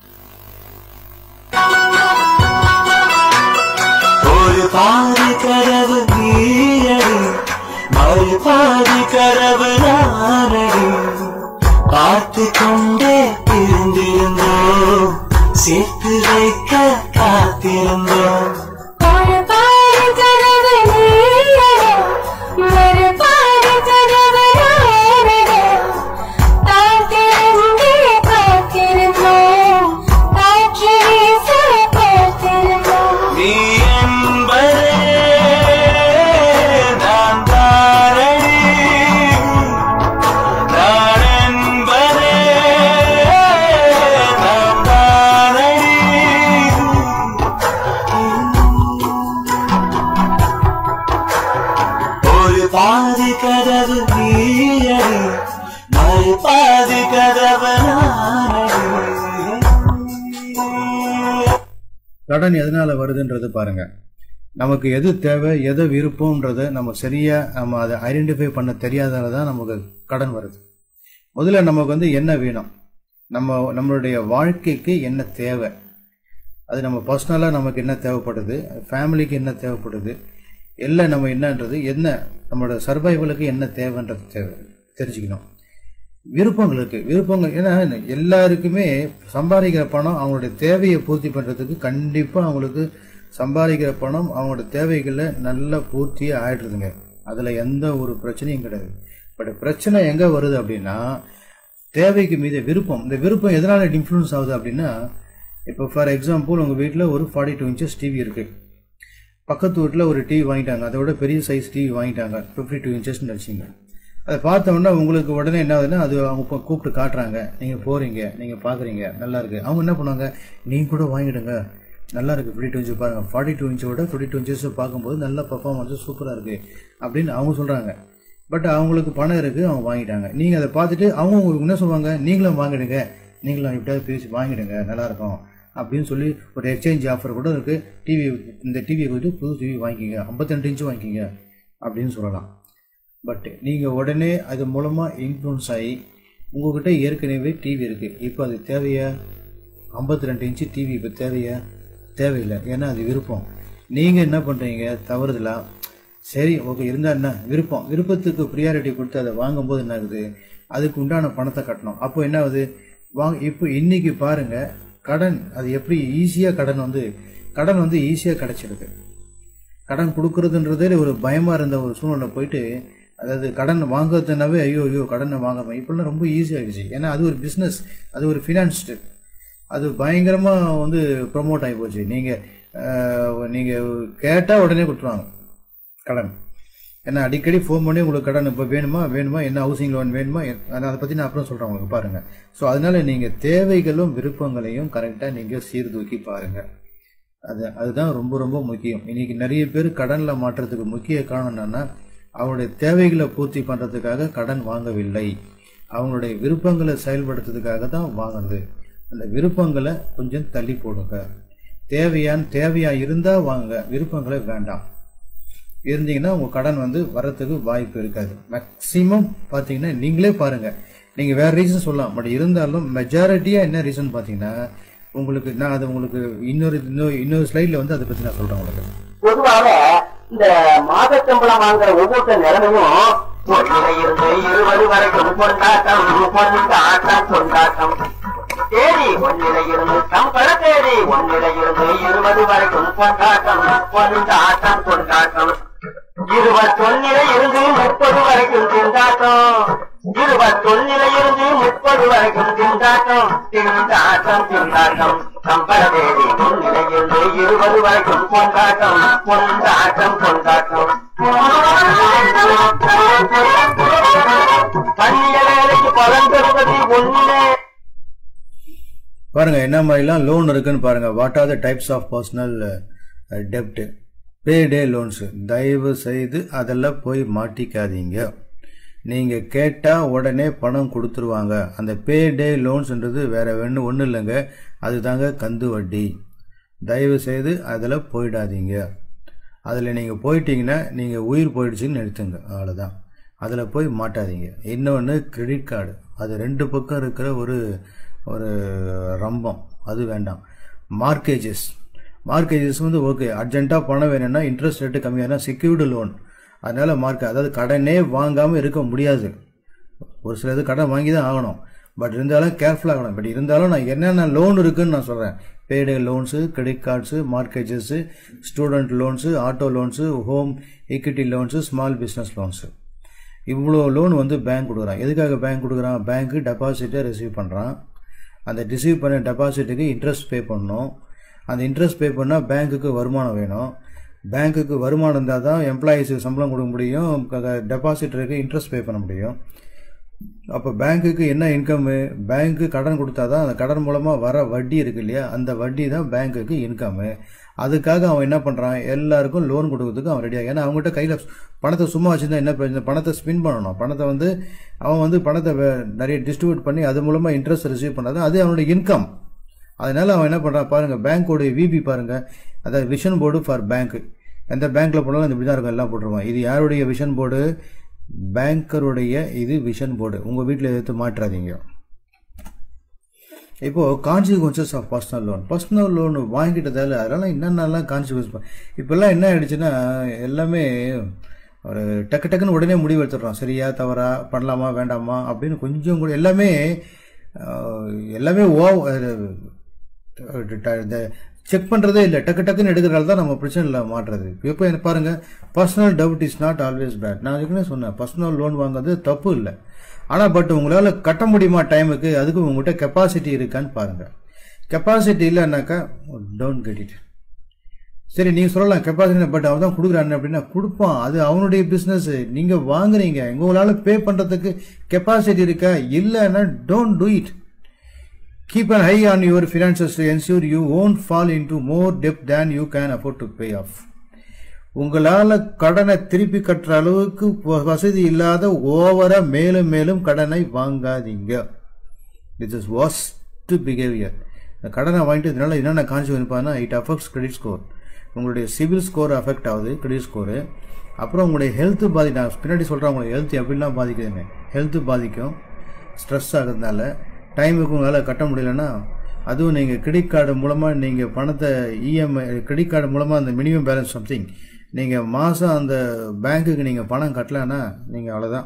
ஒரு பாதி கதவு நீயடி மறு பாதி கதவு நானடி பார்த்து கொண்டே இருந்திருந்தோம் சேர்த்து வைக்க காத்திருந்தோம் ஒரு பாதி கதவு நீயடா, மறு பாதி கதவு நானடா. காத்திருந்தே காத்திருந்தோம், காற்று வீச காத்திருந்தோம். நீ என்பதே நான் தானடி நான் என்பதே நான் தானடி ஒரு பாதி கதவு நீயடி மறு பாதி கதவு நானடி கடன் எதனால வருதுன்றது பாருங்க நமக்கு எது தேவை எது விருப்பம்ன்றத நம்ம சரியா நம்ம அதை ஐடென்டிஃபை பண்ண தெரியாதனால தான் நமக்கு கடன் வருது முதல்ல நமக்கு வந்து என்ன வேணும் நம்ம நம்மளுடைய வாழ்க்கைக்கு என்ன தேவை அது நம்ம பர்சனலாக நமக்கு என்ன தேவைப்படுது ஃபேமிலிக்கு என்ன தேவைப்படுது எல்லாம் நம்ம என்னன்றது என்ன நம்மளோட சர்வைவலுக்கு என்ன தேவைன்றது தேவை தெரிஞ்சுக்கணும் விருப்பங்கள் இருக்கு விருப்பங்கள் ஏன்னா எல்லாருக்குமே சம்பாதிக்கிற பணம் அவங்களுடைய தேவையை பூர்த்தி பண்றதுக்கு கண்டிப்பா அவங்களுக்கு சம்பாதிக்கிற பணம் அவங்களோட தேவைகளை நல்லா பூர்த்தியே ஆயிடுறதுங்க அதுல எந்த ஒரு பிரச்சனையும் கிடையாது பட் பிரச்சனை எங்க வருது அப்படின்னா தேவைக்கு மீது விருப்பம் இந்த விருப்பம் எதனால இன்ஃப்ளூயன்ஸ் ஆகுது அப்படின்னா இப்போ ஃபார் எக்ஸாம்பிள் உங்க வீட்டில் ஒரு ஃபார்ட்டி டூ இன்ச்சஸ் டிவி இருக்கு பக்கத்து வீட்டில் ஒரு டிவி வாங்கிட்டாங்க அதை விட பெரிய சைஸ் டிவி வாங்கிட்டாங்க ஃபிஃப்டி டூ இன்ச்சஸ்னு வச்சுங்க அதை பார்த்த உடனே உங்களுக்கு உடனே என்ன ஆகுதுன்னா அது அவங்க இப்போ கூப்பிட்டு காட்டுறாங்க நீங்கள் போகிறீங்க நீங்கள் பார்க்குறீங்க நல்லா இருக்கு அவங்க என்ன பண்ணுவாங்க நீங்கள் கூட வாங்கிடுங்க நல்லா இருக்கு ஃபிஃப்டி டூ இன்ச்சு பாருங்க ஃபார்ட்டி டூ இன்ச்சோட ஃபிஃப்டி டூ இன்ச்சஸ் பார்க்கும்போது நல்ல பர்ஃபார்மன்ஸ் சூப்பராக இருக்கு அப்படின்னு அவங்க சொல்கிறாங்க பட் அவங்களுக்கு பணம் இருக்கு அவங்க வாங்கிட்டாங்க நீங்கள் அதை பார்த்துட்டு அவங்க உங்களுக்கு என்ன சொல்லுவாங்க நீங்களும் வாங்கிடுங்க நீங்களும் எப்படியாவது பேசி வாங்கிடுங்க நல்லா இருக்கும் அப்படின்னு சொல்லி ஒரு எக்ஸ்சேஞ்ச் ஆஃபர் கூட இருக்கு டிவி இந்த டிவியை கொடுத்து புது டிவி வாங்கிக்கிங்க ஐம்பத்தெண்டு இன்ச்சு வாங்கிக்கிங்க அப்படின்னு சொல்லலாம் பட் நீங்கள் உடனே அது மூலமாக இன்ஃப்ளூன்ஸ் ஆகி உங்ககிட்ட ஏற்கனவே டிவி இருக்குது இப்போ அது தேவையா ஐம்பத்தி ரெண்டு இன்ச்சு டிவி இப்போ தேவையா தேவையில்லை ஏன்னா அது விருப்பம் நீங்கள் என்ன பண்ணுறீங்க தவறுதலா சரி ஓகே இருந்தால் என்ன விருப்பம் விருப்பத்துக்கு ப்ரியாரிட்டி கொடுத்து அதை வாங்கும்போது என்ன ஆகுது அதுக்கு உண்டான பணத்தை கட்டணும் அப்போ என்ன ஆகுது வாங்க இப்போ இன்னைக்கு பாருங்க கடன் அது எப்படி ஈஸியாக கடன் வந்து கடன் வந்து ஈஸியாக கிடைச்சிடுது கடன் கொடுக்கறதுன்றதே ஒரு பயமா இருந்த ஒரு சூழ்நிலை போயிட்டு அதாவது கடன் வாங்குறதுனாவே ஐயோ ஐயோ கடனை வாங்காம இப்பெல்லாம் ரொம்ப ஈஸி ஆயிடுச்சு ஏன்னா அது ஒரு பிஸ்னஸ் அது ஒரு ஃபினான்ஸ்டு அது பயங்கரமா வந்து ப்ரொமோட் ஆகி போச்சு நீங்க அஹ், நீங்க கேட்டா உடனே கொடுத்துருவாங்க கடன் ஏன்னா அடிக்கடி ஃபோன் பண்ணி உங்களுக்கு கடன் இப்போ வேணுமா வேணுமா என்ன ஹவுசிங் லோன் வேணுமா எ- நான் அதை பற்றி நான் அப்புறம் சொல்கிறேன் உங்களுக்கு பாருங்க ஸோ அதனால நீங்கள் தேவைகளும் விருப்பங்களையும் கரெக்டாக நீங்கள் சீர்தூக்கி பாருங்க அது அதுதான் ரொம்ப ரொம்ப முக்கியம் இன்னைக்கு நிறைய பேர் கடன்ல மாற்றத்துக்கு முக்கிய காரணம் என்னன்னா அவங்களுடைய தேவைகளை பூர்த்தி பண்றதுக்காக கடன் வாங்கவில்லை அவங்களுடைய விருப்பங்களை செயல்படுத்துறதுக்காக தான் வாங்குறது அந்த விருப்பங்களை கொஞ்சம் தள்ளி போடுங்க தேவையான் தேவையா இருந்தா வாங்க விருப்பங்களை வேண்டாம் இருந்தீங்கன்னா உங்க கடன் வந்து வரத்துக்கு வாய்ப்பு இருக்காது மேக்சிமம் பாத்தீங்கன்னா நீங்களே பாருங்க நீங்க வேற ரீசன் சொல்லலாம் பட் இருந்தாலும் மெஜாரிட்டியா என்ன ரீசன் பாத்தீங்கன்னா உங்களுக்கு நான் அது உங்களுக்கு இன்னொரு இன்னொரு இன்னொரு ஸ்லைட்ல வந்து அதை பத்தி நான் சொல்றேன் உங்களுக்கு பொதுவாக இந்த மாத சம்பளம் வாங்குற ஒவ்வொரு நிலைமையும் ஒன்றில இருந்து இருபது வரைக்கும் கொண்டாட்டம் கொண்டாட்டம் கொண்டாட்டம் தேதி ஒன்றில இருந்து சம்பள தேதி ஒன்றில இருந்து இருபது வரைக்கும் கொண்டாட்டம் கொண்டாட்டம் கொண்டாட்டம் இருபத்தொன்னில இருந்து முப்பது வரைக்கும் திண்டாட்டம் இருபத்தொன்னில இருந்து முப்பது வரைக்கும் திண்டாட்டம் திண்டாட்டம் திண்டாட்டம் சம்பள தேதி ஒன்றில இருந்து இருபது வரைக்கும் கொண்டாட்டம் கொண்டாட்டம் கொண்டாட்டம் பண்ணிய வேலைக்கு பலன் பெறுவது ஒண்ணு பாருங்க என்ன மாதிரிலாம் லோன் இருக்குன்னு பாருங்க what are the types of personal டெப்ட் பே டே லோன்ஸ் தயவு செய்து அதெல்லாம் போய் மாட்டிக்காதீங்க நீங்க கேட்டா உடனே பணம் கொடுத்துருவாங்க அந்த பே டே லோன்ஸ்ன்றது வேற ஒன்று ஒன்றும் இல்லைங்க அதுதாங்க கந்து வட்டி தயவு செய்து அதில் போயிடாதீங்க அதில் நீங்கள் போயிட்டீங்கன்னா நீங்கள் உயிர் போயிடுச்சுன்னு நிறுத்துங்க அவ்வளோதான் அதில் போய் மாட்டாதீங்க இன்னொன்று கிரெடிட் கார்டு அது ரெண்டு பக்கம் இருக்கிற ஒரு ஒரு ரம்பம் அது வேண்டாம் மார்க்கேஜஸ் மார்க்கேஜஸ் வந்து ஓகே அர்ஜென்ட்டாக பணம் வேணும்னா இன்ட்ரெஸ்ட் ரேட்டு கம்மியான செக்யூர்டு லோன் அதனால மார்க் அதாவது கடனே வாங்காமல் இருக்க முடியாது ஒரு சிலது கடன் வாங்கி தான் ஆகணும் பட் இருந்தாலும் கேர்ஃபுல் ஆகணும் பட் இருந்தாலும் நான் என்னென்ன லோன் இருக்குன்னு நான் சொல்கிறேன் payday loans credit cards mortgages student loans auto loans home equity loans small business loans இவ்வளோ லோன் வந்து பேங்க் கொடுக்குறான் எதுக்காக பேங்க் கொடுக்குறான் பேங்க்கு டெபாசிட்டை ரிசீவ் பண்ணுறான் அந்த ரிசீவ் பண்ண டெபாசிட்டுக்கு இன்ட்ரெஸ்ட் பே பண்ணணும் அந்த இன்ட்ரெஸ்ட் பே பண்ணால் பேங்க்குக்கு வருமானம் வேணும் பேங்க்குக்கு வருமானம் இருந்தால் தான் எம்ப்ளாயீஸுக்கு சம்பளம் கொடுக்க முடியும் டெபாசிட்டருக்கு இன்ட்ரெஸ்ட் பே பண்ண முடியும் அப்போ பேங்க்குக்கு என்ன இன்கம்மு பேங்க்கு கடன் கொடுத்தா தான் அந்த கடன் மூலமாக வர வட்டி இருக்கு இல்லையா அந்த வட்டி தான் பேங்க்குக்கு இன்கம்மு அதுக்காக அவன் என்ன பண்ணுறான் எல்லாருக்கும் லோன் கொடுக்கறதுக்கு அவன் ரெடியாக ஏன்னா அவங்ககிட்ட கையில் பணத்தை சும்மா வச்சுருந்தா என்ன பிரச்சனை பணத்தை ஸ்பின் பண்ணணும் பணத்தை வந்து அவன் வந்து பணத்தை வே- நிறைய டிஸ்ட்ரிபியூட் பண்ணி அது மூலமாக இன்ட்ரெஸ்ட் ரிசீவ் பண்ணாதான் அது அவனுடைய இன்கம் அதனால அவன் என்ன பண்ணுறான் பாருங்க பேங்க்கோடைய விபி பாருங்க அதாவது விஷன் போர்டு ஃபார் பேங்க் எந்த பேங்க்ல போனாலும் இந்த இப்படி தான் இருக்கும் எல்லாம் போட்டுருவான் இது யாருடைய விஷன் போர்டு பேங்கருடைய இது விஷன் போர்டு உங்க வீட்டில் எடுத்து மாற்றாதீங்க இப்போ consequences of personal loan personal loan வாங்கிட்டதால அதெல்லாம் என்னென்னலாம் கான்சிக்வன்ஸ் இப்போல்லாம் என்ன ஆயிடுச்சுன்னா எல்லாமே ஒரு டக்கு டக்குன்னு உடனே முடிவு எடுத்துடுறோம் சரியா தவறா பண்ணலாமா வேண்டாமா அப்படின்னு கொஞ்சம் கூட எல்லாமே அஹ், எல்லாமே ஓ இந்த செக் பண்றதே இல்லை டக்கு டக்குன்னு எடுக்கிறதால தான் நம்ம பிரச்சனை இல்லை மாட்டுறது இப்போ எனக்கு பாருங்க personal debt is not always bad நான் ஏற்கனவே சொன்னேன் பர்சனல் லோன் வாங்குறது தப்பு இல்லை ஆனால் பட் உங்களால் கட்ட முடியுமா டைமுக்கு அதுக்கு உங்கள்கிட்ட கெப்பாசிட்டி இருக்கான்னு பாருங்க கெப்பாசிட்டி இல்லைன்னாக்கா டோன்ட் கெட் இட் சரி நீங்க சொல்லலாம் கெப்பாசிட்டி பட் அவன் தான் கொடுக்குறான் அப்படின்னா கொடுப்பான் அது அவனுடைய பிசினஸ் நீங்க வாங்குறீங்க உங்களால பே பண்றதுக்கு கெப்பாசிட்டி இருக்கா இல்லைன்னா don't do it keep an eye on your finances to ensure you won't fall into more debt than you can afford to pay off உங்களால கடனை திருப்பி கட்டுற அளவுக்கு வ- வசதி இல்லாத ஓவரா மேலும் மேலும் கடனை வாங்காதீங்க திஸ் இஸ் worst பிஹேவியர் இந்த கடனை வாங்கிட்டு இதனால என்னென்ன consequence it affects credit score உங்களுடைய சிவில் ஸ்கோர் அஃபெக்ட் ஆகுது கிரெடிட் ஸ்கோரு அப்புறம் உங்களுடைய ஹெல்த் பாதி நான் பின்னாடி சொல்கிறேன் உங்களுடைய ஹெல்த் எப்படிலாம் பாதிக்குதுன்னு ஹெல்த் பாதிக்கும் ஸ்ட்ரெஸ் ஆகுறதுனால டைமுக்கு உங்களால் கட்ட முடியலன்னா அதுவும் நீங்கள் கிரெடிட் கார்டு மூலமாக நீங்கள் பணத்தை இஎம்ஐ கிரெடிட் கார்டு மூலமாக அந்த மினிமம் பேலன்ஸ் சம்திங் நீங்கள் மாதம் அந்த பேங்க்குக்கு நீங்கள் பணம் கட்டலைன்னா நீங்கள் அவ்வளோதான்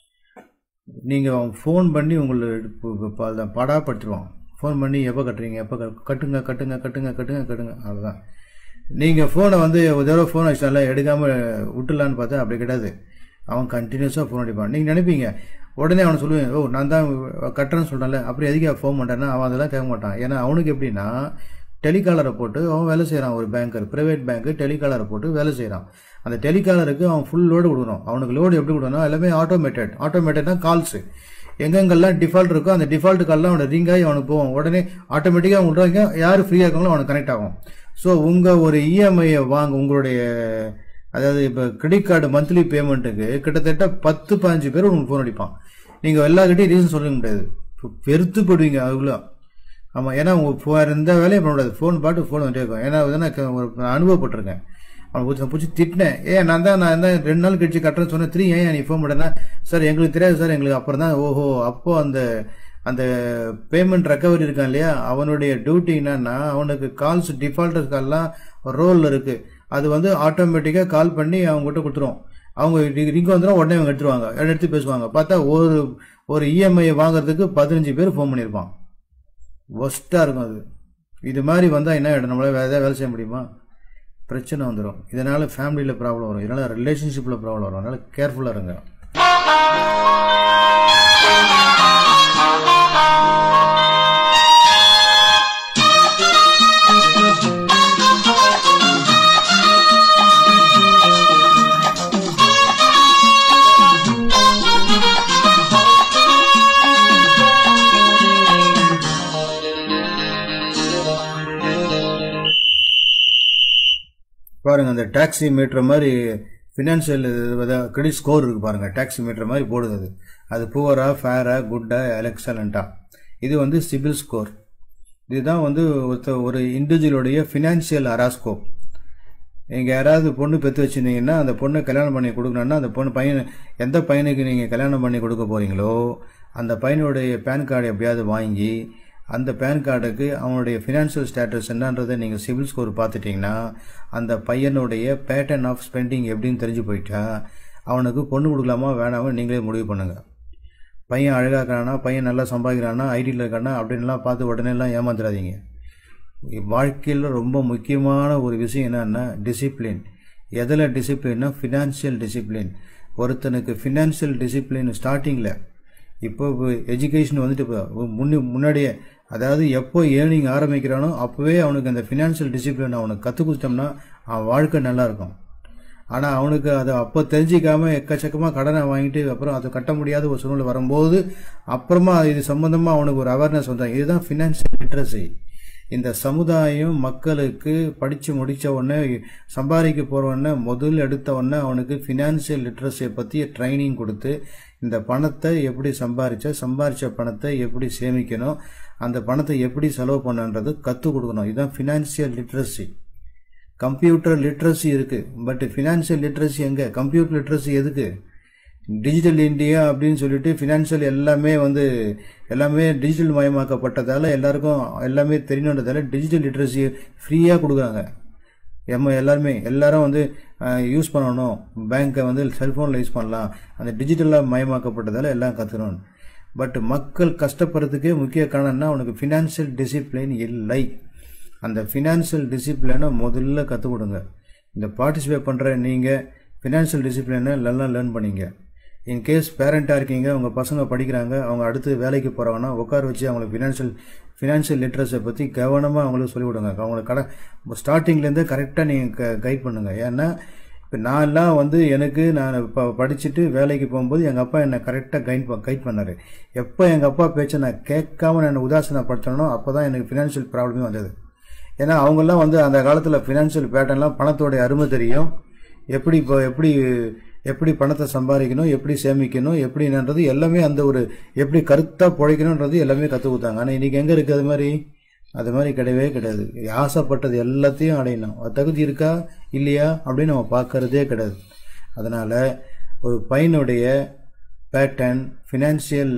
நீங்கள் அவன் ஃபோன் பண்ணி உங்களை ப- ப- ப- பாடாப்படுத்திடுவான் ஃபோன் பண்ணி எப்போ கட்டுறீங்க எப்போ கட்டுங்க கட்டுங்க கட்டுங்க கட்டுங்க கட்டுங்க அவ்வளோதான் நீங்கள் ஃபோனை வந்து ஒரு தடவை ஃபோன் அடிச்சால எடுக்காமல் விட்டுலான்னு பார்த்தா அப்படி கிடையாது அவன் கண்டினியூஸாக ஃபோன் அடிப்பான் நீங்கள் நினைப்பீங்க உடனே அவனை சொல்லுவேன் ஓ நான் தான் கட்டுறேன்னு சொல்கிறேன்ல அப்புறம் எதுக்கு ஃபோன் பண்ணுறேன்னா அவன் அதெல்லாம் கேட்க மாட்டான் ஏன்னா அவனுக்கு எப்படின்னா டெலிகாலரை போட்டு அவன் வேலை செய்கிறான் ஒரு பேங்கர் பிரைவேட் பேங்க்கு டெலிகாலரை போட்டு வேலை செய்கிறான் அந்த டெலிகாலருக்கு அவன் ஃபுல் லோடு கொடுக்கணும் அவனுக்கு லோடு எப்படி கொடுக்கணும் எல்லாமே ஆட்டோமேட்டட் ஆட்டோமேட்டட்னா கால்ஸு எங்கெங்கெல்லாம் டிஃபால்ட் இருக்கோ அந்த டிஃபால்ட் கால்லாம் அவனோட ரிங் ஆகி அவனுக்கு போவோம் உடனே ஆட்டோமேட்டிக்காக உங்களுக்கு யார் ஃப்ரீயாக இருக்காங்களோ அவனுக்கு கனெக்ட் ஆகும் ஸோ உங்கள் ஒரு இஎம்ஐயை வாங்க உங்களுடைய அதாவது இப்போ கிரெடிட் கார்டு மந்த்லி பேமெண்ட்டுக்கு கிட்டத்தட்ட பத்து பதினஞ்சு பேர் உங்களுக்கு ஃபோன் அடிப்பான் நீங்கள் எல்லாருக்கிட்டையும் ரீசன் சொல்ல முடியாது இப்போ பெருத்து போடுவீங்க அதுக்குள்ள ஆமாம் ஏன்னா உங்கள் ஃபோ எந்த வேலையும் பண்ண முடியாது ஃபோன் பாட்டு ஃபோன் வந்துட்டே இருக்கும் ஏன்னா வந்து நான் க- ஒரு நான் அனுபவப்பட்டிருக்கேன் அவனை பிடிச்சி பிடிச்சி திட்டினேன் ஏன் நான் தான் நான் தான் ரெண்டு நாள் கழிச்சு கட்டுறேன்னு சொன்னேன் திரும்பி ஏன் நீ ஃபோன் பண்ணேன்னா சார் எங்களுக்கு தெரியாது சார் எங்களுக்கு அப்புறம் தான் ஓஹோ அப்போ அந்த அந்த பேமெண்ட் ரெக்கவரி இருக்கான் இல்லையா அவனுடைய டியூட்டி என்னன்னா அவனுக்கு கால்ஸ் டிஃபால்ட்டர் கால்லாம் ரோல் இருக்கு அது வந்து ஆட்டோமேட்டிக்காக கால் பண்ணி அவங்ககிட்ட கொடுத்துரும் அவங்க ரிங்க் வந்துடும் உடனே அவங்க எடுத்துருவாங்க எடுத்து பேசுவாங்க பார்த்தா ஒரு ஒரு இஎம்ஐ வாங்குறதுக்கு பதினஞ்சு பேர் ஃபோன் பண்ணியிருப்பான் ஒஸ்ட்டாக இருக்கும் அது இது மாதிரி வந்தால் என்ன ஆகிடும் நம்மளால வேறு ஏதாவது வேலை செய்ய முடியுமா பிரச்சனை வந்துடும் இதனால் ஃபேமிலியில் ப்ராப்ளம் வரும் இதனால் ரிலேஷன்ஷிப்பில் ப்ராப்ளம் வரும் அதனால் கேர்ஃபுல்லாக இருங்க பாருங்க அந்த டாக்ஸி மீட்டர் மாதிரி ஃபினான்ஷியல் கிரெடிட் ஸ்கோர் இருக்கு பாருங்க டாக்ஸி மீட்டர் மாதிரி போடுது அது அது புவரா ஃபேரா குட்டா எலெக்சலண்டா இது வந்து சிபில் ஸ்கோர் இதுதான் வந்து ஒருத்த ஒரு இண்டிவிஜுவலுடைய ஃபினான்ஷியல் அராஸ்கோப் நீங்கள் யாராவது பொண்ணு பெற்று வச்சுருந்தீங்கன்னா அந்த பொண்ணை கல்யாணம் பண்ணி கொடுக்கணுன்னா அந்த பொண்ணு பையன் எந்த பையனுக்கு நீங்கள் கல்யாணம் பண்ணி கொடுக்க போகிறீங்களோ அந்த பையனுடைய பேன் கார்டு எப்படியாவது வாங்கி அந்த பேன் கார்டுக்கு அவனுடைய ஃபினான்ஷியல் ஸ்டேட்டஸ் என்னன்றதை நீங்கள் சிவில் ஸ்கோர் பார்த்துட்டிங்கன்னா அந்த பையனுடைய பேட்டர்ன் ஆஃப் ஸ்பெண்டிங் எப்படின்னு தெரிஞ்சு போயிட்டா அவனுக்கு பொண்ணு கொடுக்கலாமா வேணாமா நீங்களே முடிவு பண்ணுங்கள் பையன் அழகாக இருக்கானா பையன் நல்லா சம்பாதிக்கிறானா ஐடியில் இருக்கானா அப்படின்லாம் பார்த்து உடனே எல்லாம் ஏமாந்துடாதீங்க வாழ்க்கையில் ரொம்ப முக்கியமான ஒரு விஷயம் என்னன்னா டிசிப்ளின் எதில் டிசிப்ளின்னா ஃபினான்ஷியல் டிசிப்ளின் ஒருத்தனுக்கு ஃபினான்ஷியல் டிசிப்ளின் ஸ்டார்டிங்கில் இப்போ எஜுகேஷன் வந்துட்டு இப்போ முன்னி முன்னாடியே அதாவது எப்போ ஏர்னிங் ஆரம்பிக்கிறானோ அப்போவே அவனுக்கு அந்த ஃபினான்ஷியல் டிசிப்ளின் அவனுக்கு கற்றுக் கொடுத்தோம்னா அவன் வாழ்க்கை நல்லா இருக்கும் ஆனால் அவனுக்கு அதை அப்போ தெரிஞ்சிக்காம எக்கச்சக்கமாக கடனை வாங்கிட்டு அப்புறம் அதை கட்ட முடியாத ஒரு சூழ்நிலை வரும்போது அப்புறமா இது சம்பந்தமாக அவனுக்கு ஒரு அவேர்னஸ் வந்தாங்க இதுதான் ஃபினான்ஷியல் லிட்ரஸி இந்த சமுதாயம் மக்களுக்கு படித்து முடித்த உடனே சம்பாதிக்க போகிற உடனே முதல் எடுத்த உடனே அவனுக்கு ஃபினான்ஷியல் லிட்ரஸியை பற்றி ட்ரைனிங் கொடுத்து இந்த பணத்தை எப்படி சம்பாரிச்ச சம்பாரிச்ச பணத்தை எப்படி சேமிக்கணும் அந்த பணத்தை எப்படி செலவு பண்ணன்றது கற்றுக் கொடுக்கணும் இதுதான் ஃபினான்ஷியல் லிட்ரஸி கம்ப்யூட்டர் லிட்ரஸி இருக்கு பட் ஃபினான்ஷியல் லிட்ரஸி எங்க கம்ப்யூட்டர் லிட்ரஸி எதுக்கு டிஜிட்டல் இந்தியா அப்படின்னு சொல்லிட்டு ஃபினான்ஷியல் எல்லாமே வந்து எல்லாமே டிஜிட்டல் மயமாக்கப்பட்டதால எல்லாருக்கும் எல்லாமே தெரியணுன்றதால டிஜிட்டல் லிட்ரஸி ஃப்ரீயாக கொடுக்குறாங்க எம்ம எல்லாருமே எல்லாரும் வந்து யூஸ் பண்ணணும் பேங்க்கை வந்து செல்ஃபோனில் யூஸ் பண்ணலாம் அந்த டிஜிட்டலாக மயமாக்கப்பட்டதால எல்லாம் கற்றுக்கணும் பட் மக்கள் கஷ்டப்படுறதுக்கே முக்கிய காரணம்னா அவனுக்கு ஃபினான்ஷியல் டிசிப்ளின் இல்லை அந்த ஃபினான்ஷியல் டிசிப்ளினை முதல்ல கற்றுக் கொடுங்க இந்த பார்ட்டிசிபேட் பண்ணுற நீங்கள் ஃபினான்ஷியல் டிசிப்ளினை நல்லா லேர்ன் பண்ணீங்க இன்கேஸ் பேரண்ட்டாக இருக்கீங்க உங்கள் பசங்க படிக்கிறாங்க அவங்க அடுத்து வேலைக்கு போகிறாங்கன்னா உட்கார வச்சு அவங்களுக்கு ஃபினான்ஷியல் ஃபினான்ஷியல் லிட்ரஸை பற்றி கவனமாக அவங்களுக்கு சொல்லிக் கொடுங்க அவங்களுக்கு கடை ஸ்டார்டிங்லேருந்தே கரெக்டாக நீங்கள் கைட் பண்ணுங்கள் ஏன்னா இப்போ நான்லாம் வந்து எனக்கு நான் இப்போ படிச்சுட்டு வேலைக்கு போகும்போது எங்கள் அப்பா என்னை கரெக்டாக கைட் கைட் பண்ணார் எப்போ எங்கள் அப்பா பேச்சை நான் கேட்காம நான் உதாசனப்படுத்தணும் அப்போ தான் எனக்கு ஃபினான்ஷியல் ப்ராப்ளமே வந்தது ஏன்னா அவங்கெல்லாம் வந்து அந்த காலத்தில் ஃபினான்ஷியல் பேட்டர்ன்லாம் பணத்தோடைய அருமை தெரியும் எப்படி இப்போ எப்படி எப்படி பணத்தை சம்பாதிக்கணும் எப்படி சேமிக்கணும் எப்படின்றது எல்லாமே அந்த ஒரு எப்படி கருத்தாக பிழைக்கணுன்றது எல்லாமே கற்றுக் கொடுத்தாங்க ஆனால் இன்றைக்கி எங்கே இருக்குது அது மாதிரி அது மாதிரி கிடையவே கிடையாது ஆசைப்பட்டது எல்லாத்தையும் அடையணும் அது தகுதி இருக்கா இல்லையா அப்படின்னு நம்ம பார்க்கறதே கிடையாது அதனால் ஒரு பையனுடைய பேட்டர்ன் ஃபினான்ஷியல்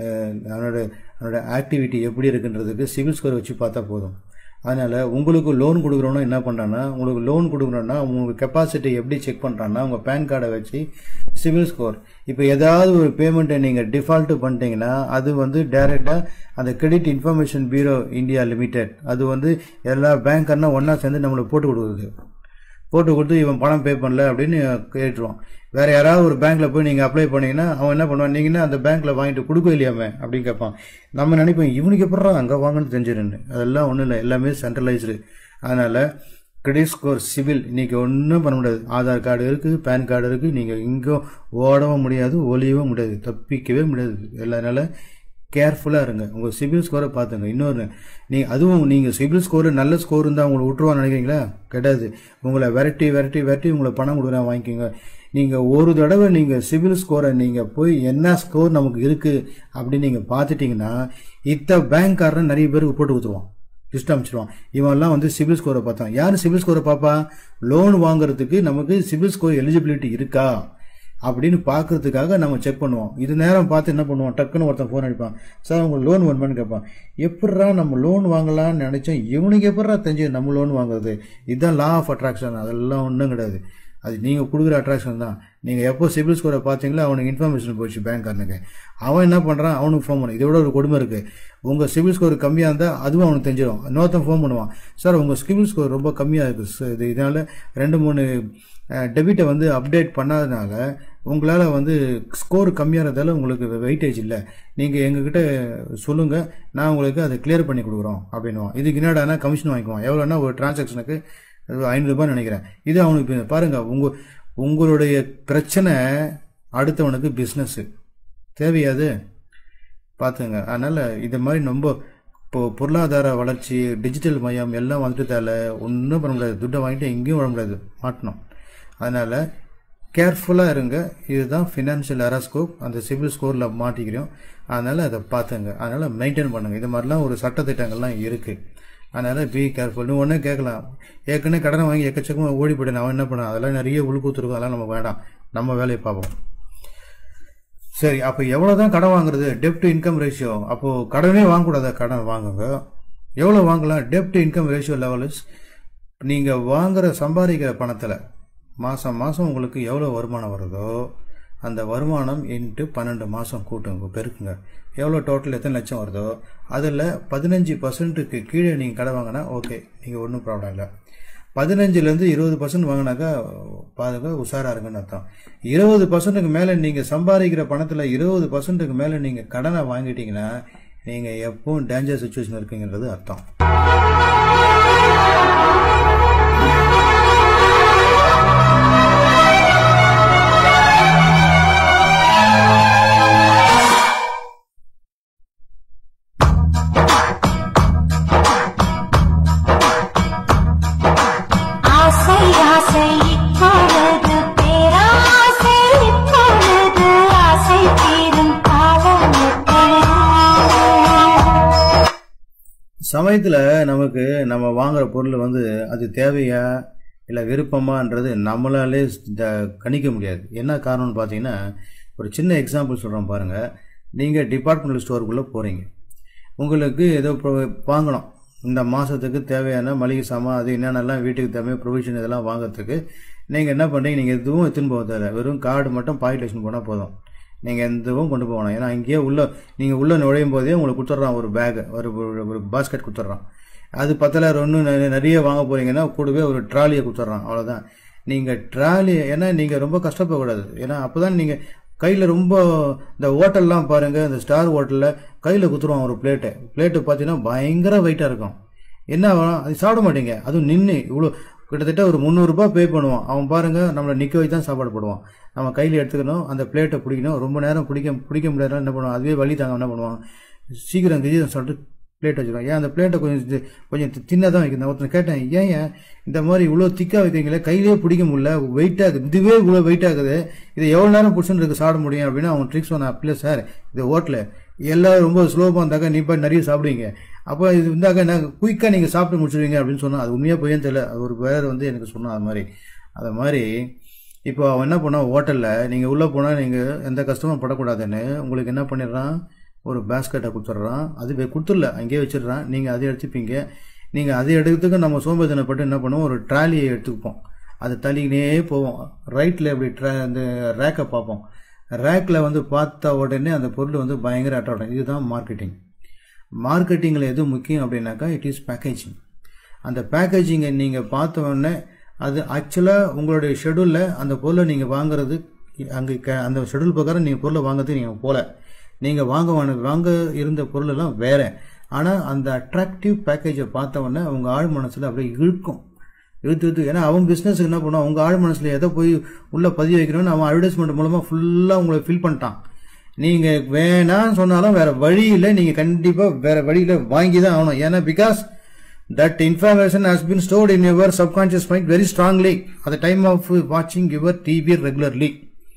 அவனோட அவனோட ஆக்டிவிட்டி எப்படி இருக்குன்றதுக்கு சிவில் ஸ்கோர் வச்சு பார்த்தா போதும் அதனால் உங்களுக்கு லோன் கொடுக்குறோன்னா என்ன பண்ணுறான்னா உங்களுக்கு லோன் கொடுக்குறோன்னா உங்களுக்கு கெப்பாசிட்டி எப்படி செக் பண்ணுறான்னா உங்கள் பேன் கார்டை வச்சு சிவில் ஸ்கோர் இப்போ ஏதாவது ஒரு பேமெண்ட்டை நீங்கள் டிஃபால்ட்டு பண்ணிட்டீங்கன்னா அது வந்து டைரெக்டாக அந்த credit information bureau India limited அது வந்து எல்லா பேங்க்கர்னா ஒன்றா சேர்ந்து நம்மளுக்கு போட்டு கொடுக்குது போட்டு கொடுத்து இவன் பணம் பே பண்ணல அப்படின்னு கேட்டுருவான் வேற யாராவது ஒரு பேங்க்ல போய் நீங்க அப்ளை பண்ணீங்கன்னா அவன் என்ன பண்ணுவான் நீங்க என்ன அந்த பேங்க்ல வாங்கிட்டு கொடுக்க இல்லையாமே அப்படின்னு கேட்பான் நம்ம நினைப்போம் இவனுக்கு எப்படா அங்க வாங்கன்னு தெரிஞ்சிருன்னு அதெல்லாம் ஒன்றும் இல்லை எல்லாமே சென்ட்ரலைஸ்டு அதனால கிரெடிட் ஸ்கோர் சிவில் இன்னைக்கு ஒன்றும் பண்ண முடியாது ஆதார் கார்டு இருக்குது பேன் கார்டு இருக்குது நீங்கள் இங்கே ஓடவும் முடியாது ஒளியவும் முடியாது தப்பிக்கவே முடியாது அதனால கேர்ஃபுல்லாக இருங்க உங்கள் சிபில் ஸ்கோரை பார்த்துங்க இன்னொன்று நீ அதுவும் நீங்கள் சிபில் ஸ்கோர் நல்ல ஸ்கோர் இருந்தால் உங்களை விட்டுருவான்னு நினைக்கிறீங்களா கிடையாது உங்களை விரட்டி விரட்டி விரட்டி உங்களை பணம் கொடுக்குறா வாங்கிக்கோங்க நீங்கள் ஒரு தடவை நீங்கள் சிபில் ஸ்கோரை நீங்கள் போய் என்ன ஸ்கோர் நமக்கு இருக்குது அப்படின்னு நீங்கள் பார்த்துட்டிங்கன்னா இத்த பேங்க்காரன் நிறைய பேருக்கு போட்டு கொடுத்துருவான் லிஸ்ட் அமைச்சிருவான் இவன்லாம் வந்து சிபில் ஸ்கோரை பார்த்தான் யார் சிபில் ஸ்கோரை பார்ப்பா லோன் வாங்குறதுக்கு நமக்கு சிபில் ஸ்கோர் எலிஜிபிலிட்டி இருக்கா அப்படின்னு பார்க்கறதுக்காக நம்ம செக் பண்ணுவோம் இது நேரம் பார்த்து என்ன பண்ணுவோம் டக்குன்னு ஒருத்தன் ஃபோன் அடிப்பான் சார் உங்களுக்கு லோன் வேணுமான்னு கேட்பான் எப்பட்றா நம்ம லோன் வாங்கலாம்னு நினைச்சோம் இவனுக்கு எப்பட்றா தெரிஞ்சு நம்ம லோன் வாங்குறது இதுதான் லா ஆஃப் அட்ராக்ஷன் அதெல்லாம் ஒன்றும் கிடையாது அது நீங்கள் கொடுக்குற அட்ராக்ஷன் தான் நீங்கள் எப்போ சிபில் ஸ்கோரை பார்த்தீங்களோ அவனுக்கு இன்ஃபர்மேஷன் போச்சு பேங்க்காரனுக்கு அவன் என்ன பண்ணுறான் அவனுக்கு ஃபோன் பண்ண இதோட ஒரு கொடுமை இருக்குது உங்கள் சிபில் ஸ்கோர் கம்மியாக இருந்தால் அதுவும் அவனுக்கு தெரிஞ்சிடும் இன்னொருத்தன் ஃபோன் பண்ணுவான் சார் உங்கள் சிபில் ஸ்கோர் ரொம்ப கம்மியாக இருக்குது சார் இது இதனால் ரெண்டு மூணு டெபிட்டை வந்து அப்டேட் பண்ணாதனால உங்களால் வந்து ஸ்கோர் கம்மியாகிறதால உங்களுக்கு வெயிட்டேஜ் இல்லை நீங்கள் எங்ககிட்ட சொல்லுங்கள் நான் உங்களுக்கு அதை கிளியர் பண்ணி கொடுக்குறோம் அப்படின்னுவான் இதுக்கு என்னடானா கமிஷன் வாங்கிக்குவான் எவ்வளோன்னா ஒரு டிரான்சாக்ஷனுக்கு ஐநூறுரூபா நினைக்கிறேன் இது அவனுக்கு இப்ப பாருங்க உங்க உங்களுடைய பிரச்சனை அடுத்தவனுக்கு பிஸ்னஸ் தேவையாது பார்த்துங்க அதனால் இது மாதிரி ரொம்ப இப்போ பொருளாதார வளர்ச்சி டிஜிட்டல் மயம் எல்லாம் வந்துட்டதால ஒன்றும் பண்ண முடியாது துட்டை வாங்கிட்டு எங்கேயும் வர முடியாது மாட்டணும் அதனால் கேர்ஃபுல்லாக இருங்க இதுதான் ஃபினான்ஷியல் அரஸ்கோப் அந்த சிவில் ஸ்கோரில் மாட்டிக்கிறோம் அதனால் அதை பார்த்துங்க அதனால் மெயின்டைன் பண்ணுங்கள் இது மாதிரிலாம் ஒரு சட்டத்திட்டங்கள்லாம் இருக்குது அதனால் பி கேர்ஃபுல் நீ ஒன்றே கேட்கலாம் ஏற்கனவே கடனை வாங்கி எக்கச்சக்கமாக ஓடி போயிட்டேன் அவன் என்ன பண்ணான் அதெல்லாம் நிறைய உள்கூத்துருக்கும் அதெல்லாம் நம்ம வேண்டாம் நம்ம வேலையை பார்ப்போம் சரி அப்போ எவ்வளோ தான் கடன் வாங்குறது டெப்ட் இன்கம் ரேஷியோ அப்போது கடனே வாங்கக்கூடாத கடன் வாங்குங்க எவ்வளோ வாங்கலாம் டெப்ட் இன்கம் ரேஷியோ லெவல்ஸ் நீங்கள் வாங்குற சம்பாதிக்கிற பணத்தில் மாதம் மாதம் உங்களுக்கு எவ்வளோ வருமானம் வருதோ அந்த வருமானம் இன்ட்டு பன்னெண்டு மாதம் கூட்டுங்க பெருக்குங்க எவ்வளோ டோட்டல் எத்தனை லட்சம் வருதோ அதில் பதினஞ்சு பர்சன்ட்டுக்கு கீழே நீங்கள் கடை வாங்கினா ஓகே நீங்கள் ஒன்றும் ப்ராப்ளம் இல்லை பதினஞ்சுலேருந்து இருபது பர்சன்ட் வாங்கினாக்கா பாருங்க உஷாராக இருக்குன்னு அர்த்தம் இருபது பர்சன்ட்டுக்கு மேலே நீங்கள் சம்பாதிக்கிற பணத்தில் இருபது பர்சன்ட்டுக்கு மேலே நீங்கள் கடனை வாங்கிட்டீங்கன்னா நீங்கள் எப்பவும் டேஞ்சர் சுச்சுவேஷன் இருக்கீங்கன்றது அர்த்தம் ஆசை ஆசை இப்பொழுது பேராசை இப்பொழுது ஆசை தீரும் காலம் எப்பொழுது சமயத்தில் நமக்கு நம்ம வாங்குற பொருள் வந்து அது தேவையா இல்லை விருப்பமான்றது நம்மளாலே த- கணிக்க முடியாது என்ன காரணம்னு பார்த்தீங்கன்னா ஒரு சின்ன எக்ஸாம்பிள் சொல்கிறோம் பாருங்கள் நீங்கள் டிபார்ட்மெண்டல் ஸ்டோருக்குள்ளே போகிறீங்க உங்களுக்கு ஏதோ pro- வாங்கணும் இந்த மாதத்துக்கு தேவையான மளிகை சாமான் அது என்னென்னலாம் வீட்டுக்கு தேவையான ப்ரொவிஷன் இதெல்லாம் வாங்குறதுக்கு நீங்கள் என்ன பண்ணுறீங்க நீங்கள் எதுவும் எடுத்துன்னு போக தேவை வெறும் கார்டு மட்டும் பாக்கெட் வச்சுன்னு போனால் போதும் நீங்கள் எதுவும் கொண்டு போகணும் ஏன்னா இங்கேயே உள்ள நீங்கள் உள்ளே நுழையும் போதே உங்களுக்கு கொடுத்துட்றான் ஒரு பேக் ஒரு ஒரு- ஒரு பாஸ்கெட் கொடுத்துட்றான் அது பத்தல ஒன்று நிறைய வாங்க போறீங்கன்னா கூடவே ஒரு ட்ராலியை கொடுத்துட்றான் அவ்வளோதான் நீங்கள் ட்ராலி ஏன்னா நீங்கள் ரொம்ப கஷ்டப்படக்கூடாது ஏன்னா அப்போ தான் நீங்கள் கையில் ரொம்ப இந்த ஹோட்டல்லாம் பாருங்க இந்த ஸ்டார் ஹோட்டலில் கையில் குத்துருவான் ஒரு பிளேட்டு பிளேட்டு பார்த்தீங்கன்னா பயங்கர வெயிட்டாக இருக்கும் என்ன ஆகும்? அது சாப்பிட மாட்டீங்க அதுவும் நின்று இவ்வளோ கிட்டத்தட்ட ஒரு முந்நூறுரூபா பே பண்ணுவான் அவன் பாருங்க நம்மளை நிற்க வச்சு தான் சாப்பாடு போடுவான் நம்ம கையில் எடுத்துக்கணும் அந்த பிளேட்டை பிடிக்கணும் ரொம்ப நேரம் பிடிக்க பிடிக்க முடியாதுனா என்ன பண்ணுவான் அதுவே வழி தாங்க என்ன பண்ணுவான் சீக்கிரம் கிஜிதம் சொல்லிட்டு பிளேட் வச்சுருவான் ஏன் அந்த பிளேட்டை கொஞ்சம் இது- கொஞ்சம் தின்னதாக வைக்கணும் ஒருத்தன் கேட்டேன் ஏன் ஏன் இந்த மாதிரி இவ்வளோ திக்காக வைக்கிறீங்களே கையிலேயே பிடிக்க முடியல வெயிட் ஆகுது இதுவே இவ்வளோ வெயிட் ஆகுது இதை எவ்வளோ நேரம் பிடிச்சுன்னு இருக்கு சாப்பிட முடியும் அப்படின்னு அவன் ட்ரிக்ஸ் சொன்னான் அப்படியே சார் இது ஹோட்டலு எல்லாரும் ரொம்ப ஸ்லோவாக இருந்தாக்கா நீ போய் நிறைய சாப்பிடுவீங்க அப்போ இது இருந்தாக்கா என்ன குயிக்காக நீங்கள் சாப்பிட்டு முடிச்சிடுவீங்க அப்படின்னு சொன்னா அது உண்மையாக போய் தெரியல அது ஒரு பேர் வந்து எனக்கு சொன்னான் அது மாதிரி அது மாதிரி இப்போ அவன் என்ன பண்ணான் ஹோட்டலில் நீங்கள் உள்ளே போனால் நீங்கள் எந்த கஷ்டமும் படக்கூடாதுன்னு உங்களுக்கு என்ன பண்ணிடுறான் ஒரு பேஸ்கெட்டை கொடுத்துட்றான் அது வே- கொடுத்துடல அங்கேயே வச்சிடுறான் நீங்கள் அதை எடுத்துப்பீங்க நீங்கள் அதை எடுக்கிறதுக்கு நம்ம சோம்பேறித்தனப்பட்டு என்ன பண்ணுவோம் ஒரு ட்ராலியை எடுத்துப்போம் அது தள்ளிக்கினே போவோம் ரைட்டில் இப்படி ட்ரா அந்த ரேக்கை பார்ப்போம் ரேக்கில் வந்து பார்த்த உடனே அந்த பொருள் வந்து பயங்கர அட்ராக்டும் இதுதான் மார்க்கெட்டிங் மார்க்கெட்டிங்கில் எது முக்கியம் அப்படின்னாக்கா இட் இஸ் பேக்கேஜிங் அந்த பேக்கேஜிங்கை நீங்கள் பார்த்த உடனே அது ஆக்சுவலாக உங்களுடைய ஷெடியூலில் அந்த பொருளை நீங்கள் வாங்குறது அங்கே க அந்த ஷெடியூல் பிரகாரம் நீங்கள் பொருளை வாங்குறதுக்கு நீங்கள் போகல நீங்கள் வாங்க வேண- வாங்க இருந்த பொருள் எல்லாம் வேற ஆனால் அந்த அட்ராக்டிவ் பேக்கேஜை பார்த்த உடனே உங்கள் ஆழ் மனசில் அப்படியே இழுக்கும் இழுத்து இழுத்து ஏன்னா அவன் பிஸ்னஸ் என்ன பண்ணுவான் உங்கள் ஆழ் மனசில் எதை போய் உள்ளே பதிய வைக்கணும்னு அவன் அட்வர்டைஸ்மெண்ட் மூலமாக ஃபுல்லாக உங்களை ஃபில் பண்ணிட்டான் நீங்கள் வேணாம்னு சொன்னாலும் வேற வழியில் நீங்கள் கண்டிப்பாக வேற வழியில் வாங்கி தான் ஆகணும் ஏன்னா because that information has been stored in your subconscious mind very strongly at the time of watching your TV regularly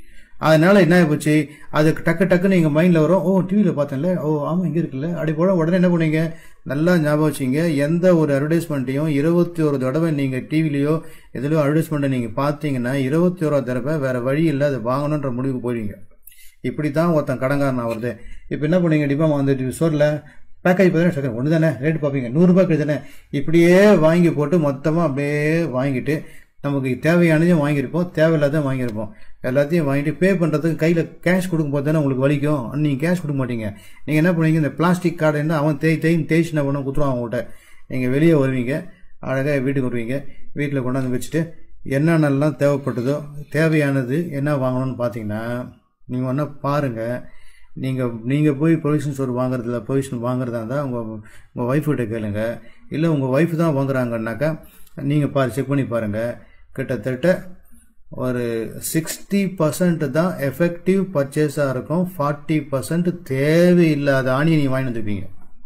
அதனால என்ன ஆயிப்போச்சு அது டக்கு டக்குன்னு எங்கள் மைண்டில் வரும் ஓ டிவியில் பார்த்தேன்ல ஓ ஆமாம் இங்கே இருக்குல்ல அப்படி போட உடனே என்ன பண்ணுவீங்க நல்லா ஞாபகம் வச்சுங்க எந்த ஒரு அட்வர்டைஸ்மெண்ட்டையும் இருபத்தி ஒரு தடவை நீங்கள் டிவிலையோ எதுலையோ அட்வர்டைஸ்மெண்ட்டை நீங்கள் பார்த்தீங்கன்னா இருபத்தி ஓரா தடவை வேற வழி இல்லை அதை வாங்கணுன்ற முடிவுக்கு போயிடுவீங்க இப்படி தான் ஒருத்தன் கடங்காரன் ஆகுறது இப்போ என்ன பண்ணுவீங்க டிபாமா வந்து ஸ்டோரில் பேக்கேஜ் பார்த்தீங்கன்னா செகண்ட் ஒன்று தானே ரேட் பார்ப்பீங்க நூறுரூபா தானே இப்படியே வாங்கி போட்டு மொத்தமாக அப்படியே வாங்கிட்டு நமக்கு தேவையானதையும் வாங்கியிருப்போம் தேவையில்லாத வாங்கியிருப்போம் எல்லாத்தையும் வாங்கிட்டு பே பண்ணுறதுக்கு கையில் கேஷ் கொடுக்கும்போது தானே உங்களுக்கு வலிக்கும் நீங்கள் கேஷ் கொடுக்க மாட்டீங்க நீங்கள் என்ன பண்ணுவீங்க இந்த பிளாஸ்டிக் கார்டு என்ன அவன் தேய் தேய் தேய்ச்சி என்ன பண்ண குத்துருவான் அவங்ககிட்ட நீங்கள் வெளியே வருவீங்க அழகாக வீட்டுக்கு வருவீங்க வீட்டில் கொண்டாந்து வச்சுட்டு என்னென்னலாம் தேவைப்பட்டதோ தேவையானது என்ன வாங்கணும்னு பார்த்தீங்கன்னா நீங்கள் ஒன்றா பாருங்கள் நீங்கள் நீங்கள் போய் ப்ரொவிஷன் ஸ்டோர் வாங்குறதுல ப்ரொவிஷன் வாங்குறதா இருந்தால் உங்கள் உங்கள் ஒய்ஃப்கிட்ட கேளுங்க இல்லை உங்கள் ஒய்ஃப் தான் வாங்குறாங்கன்னாக்கா நீங்கள் பாரு செக் பண்ணி பாருங்கள் கிட்டத்தட்ட ஒரு சிக்ஸ்டி பர்சன்ட் தான் எஃபெக்டிவ் பர்ச்சேஸாக இருக்கும் ஃபார்ட்டி பர்சன்ட் தேவையில்லாத ஆணியை நீங்கள் வாங்கி வந்துருப்பீங்க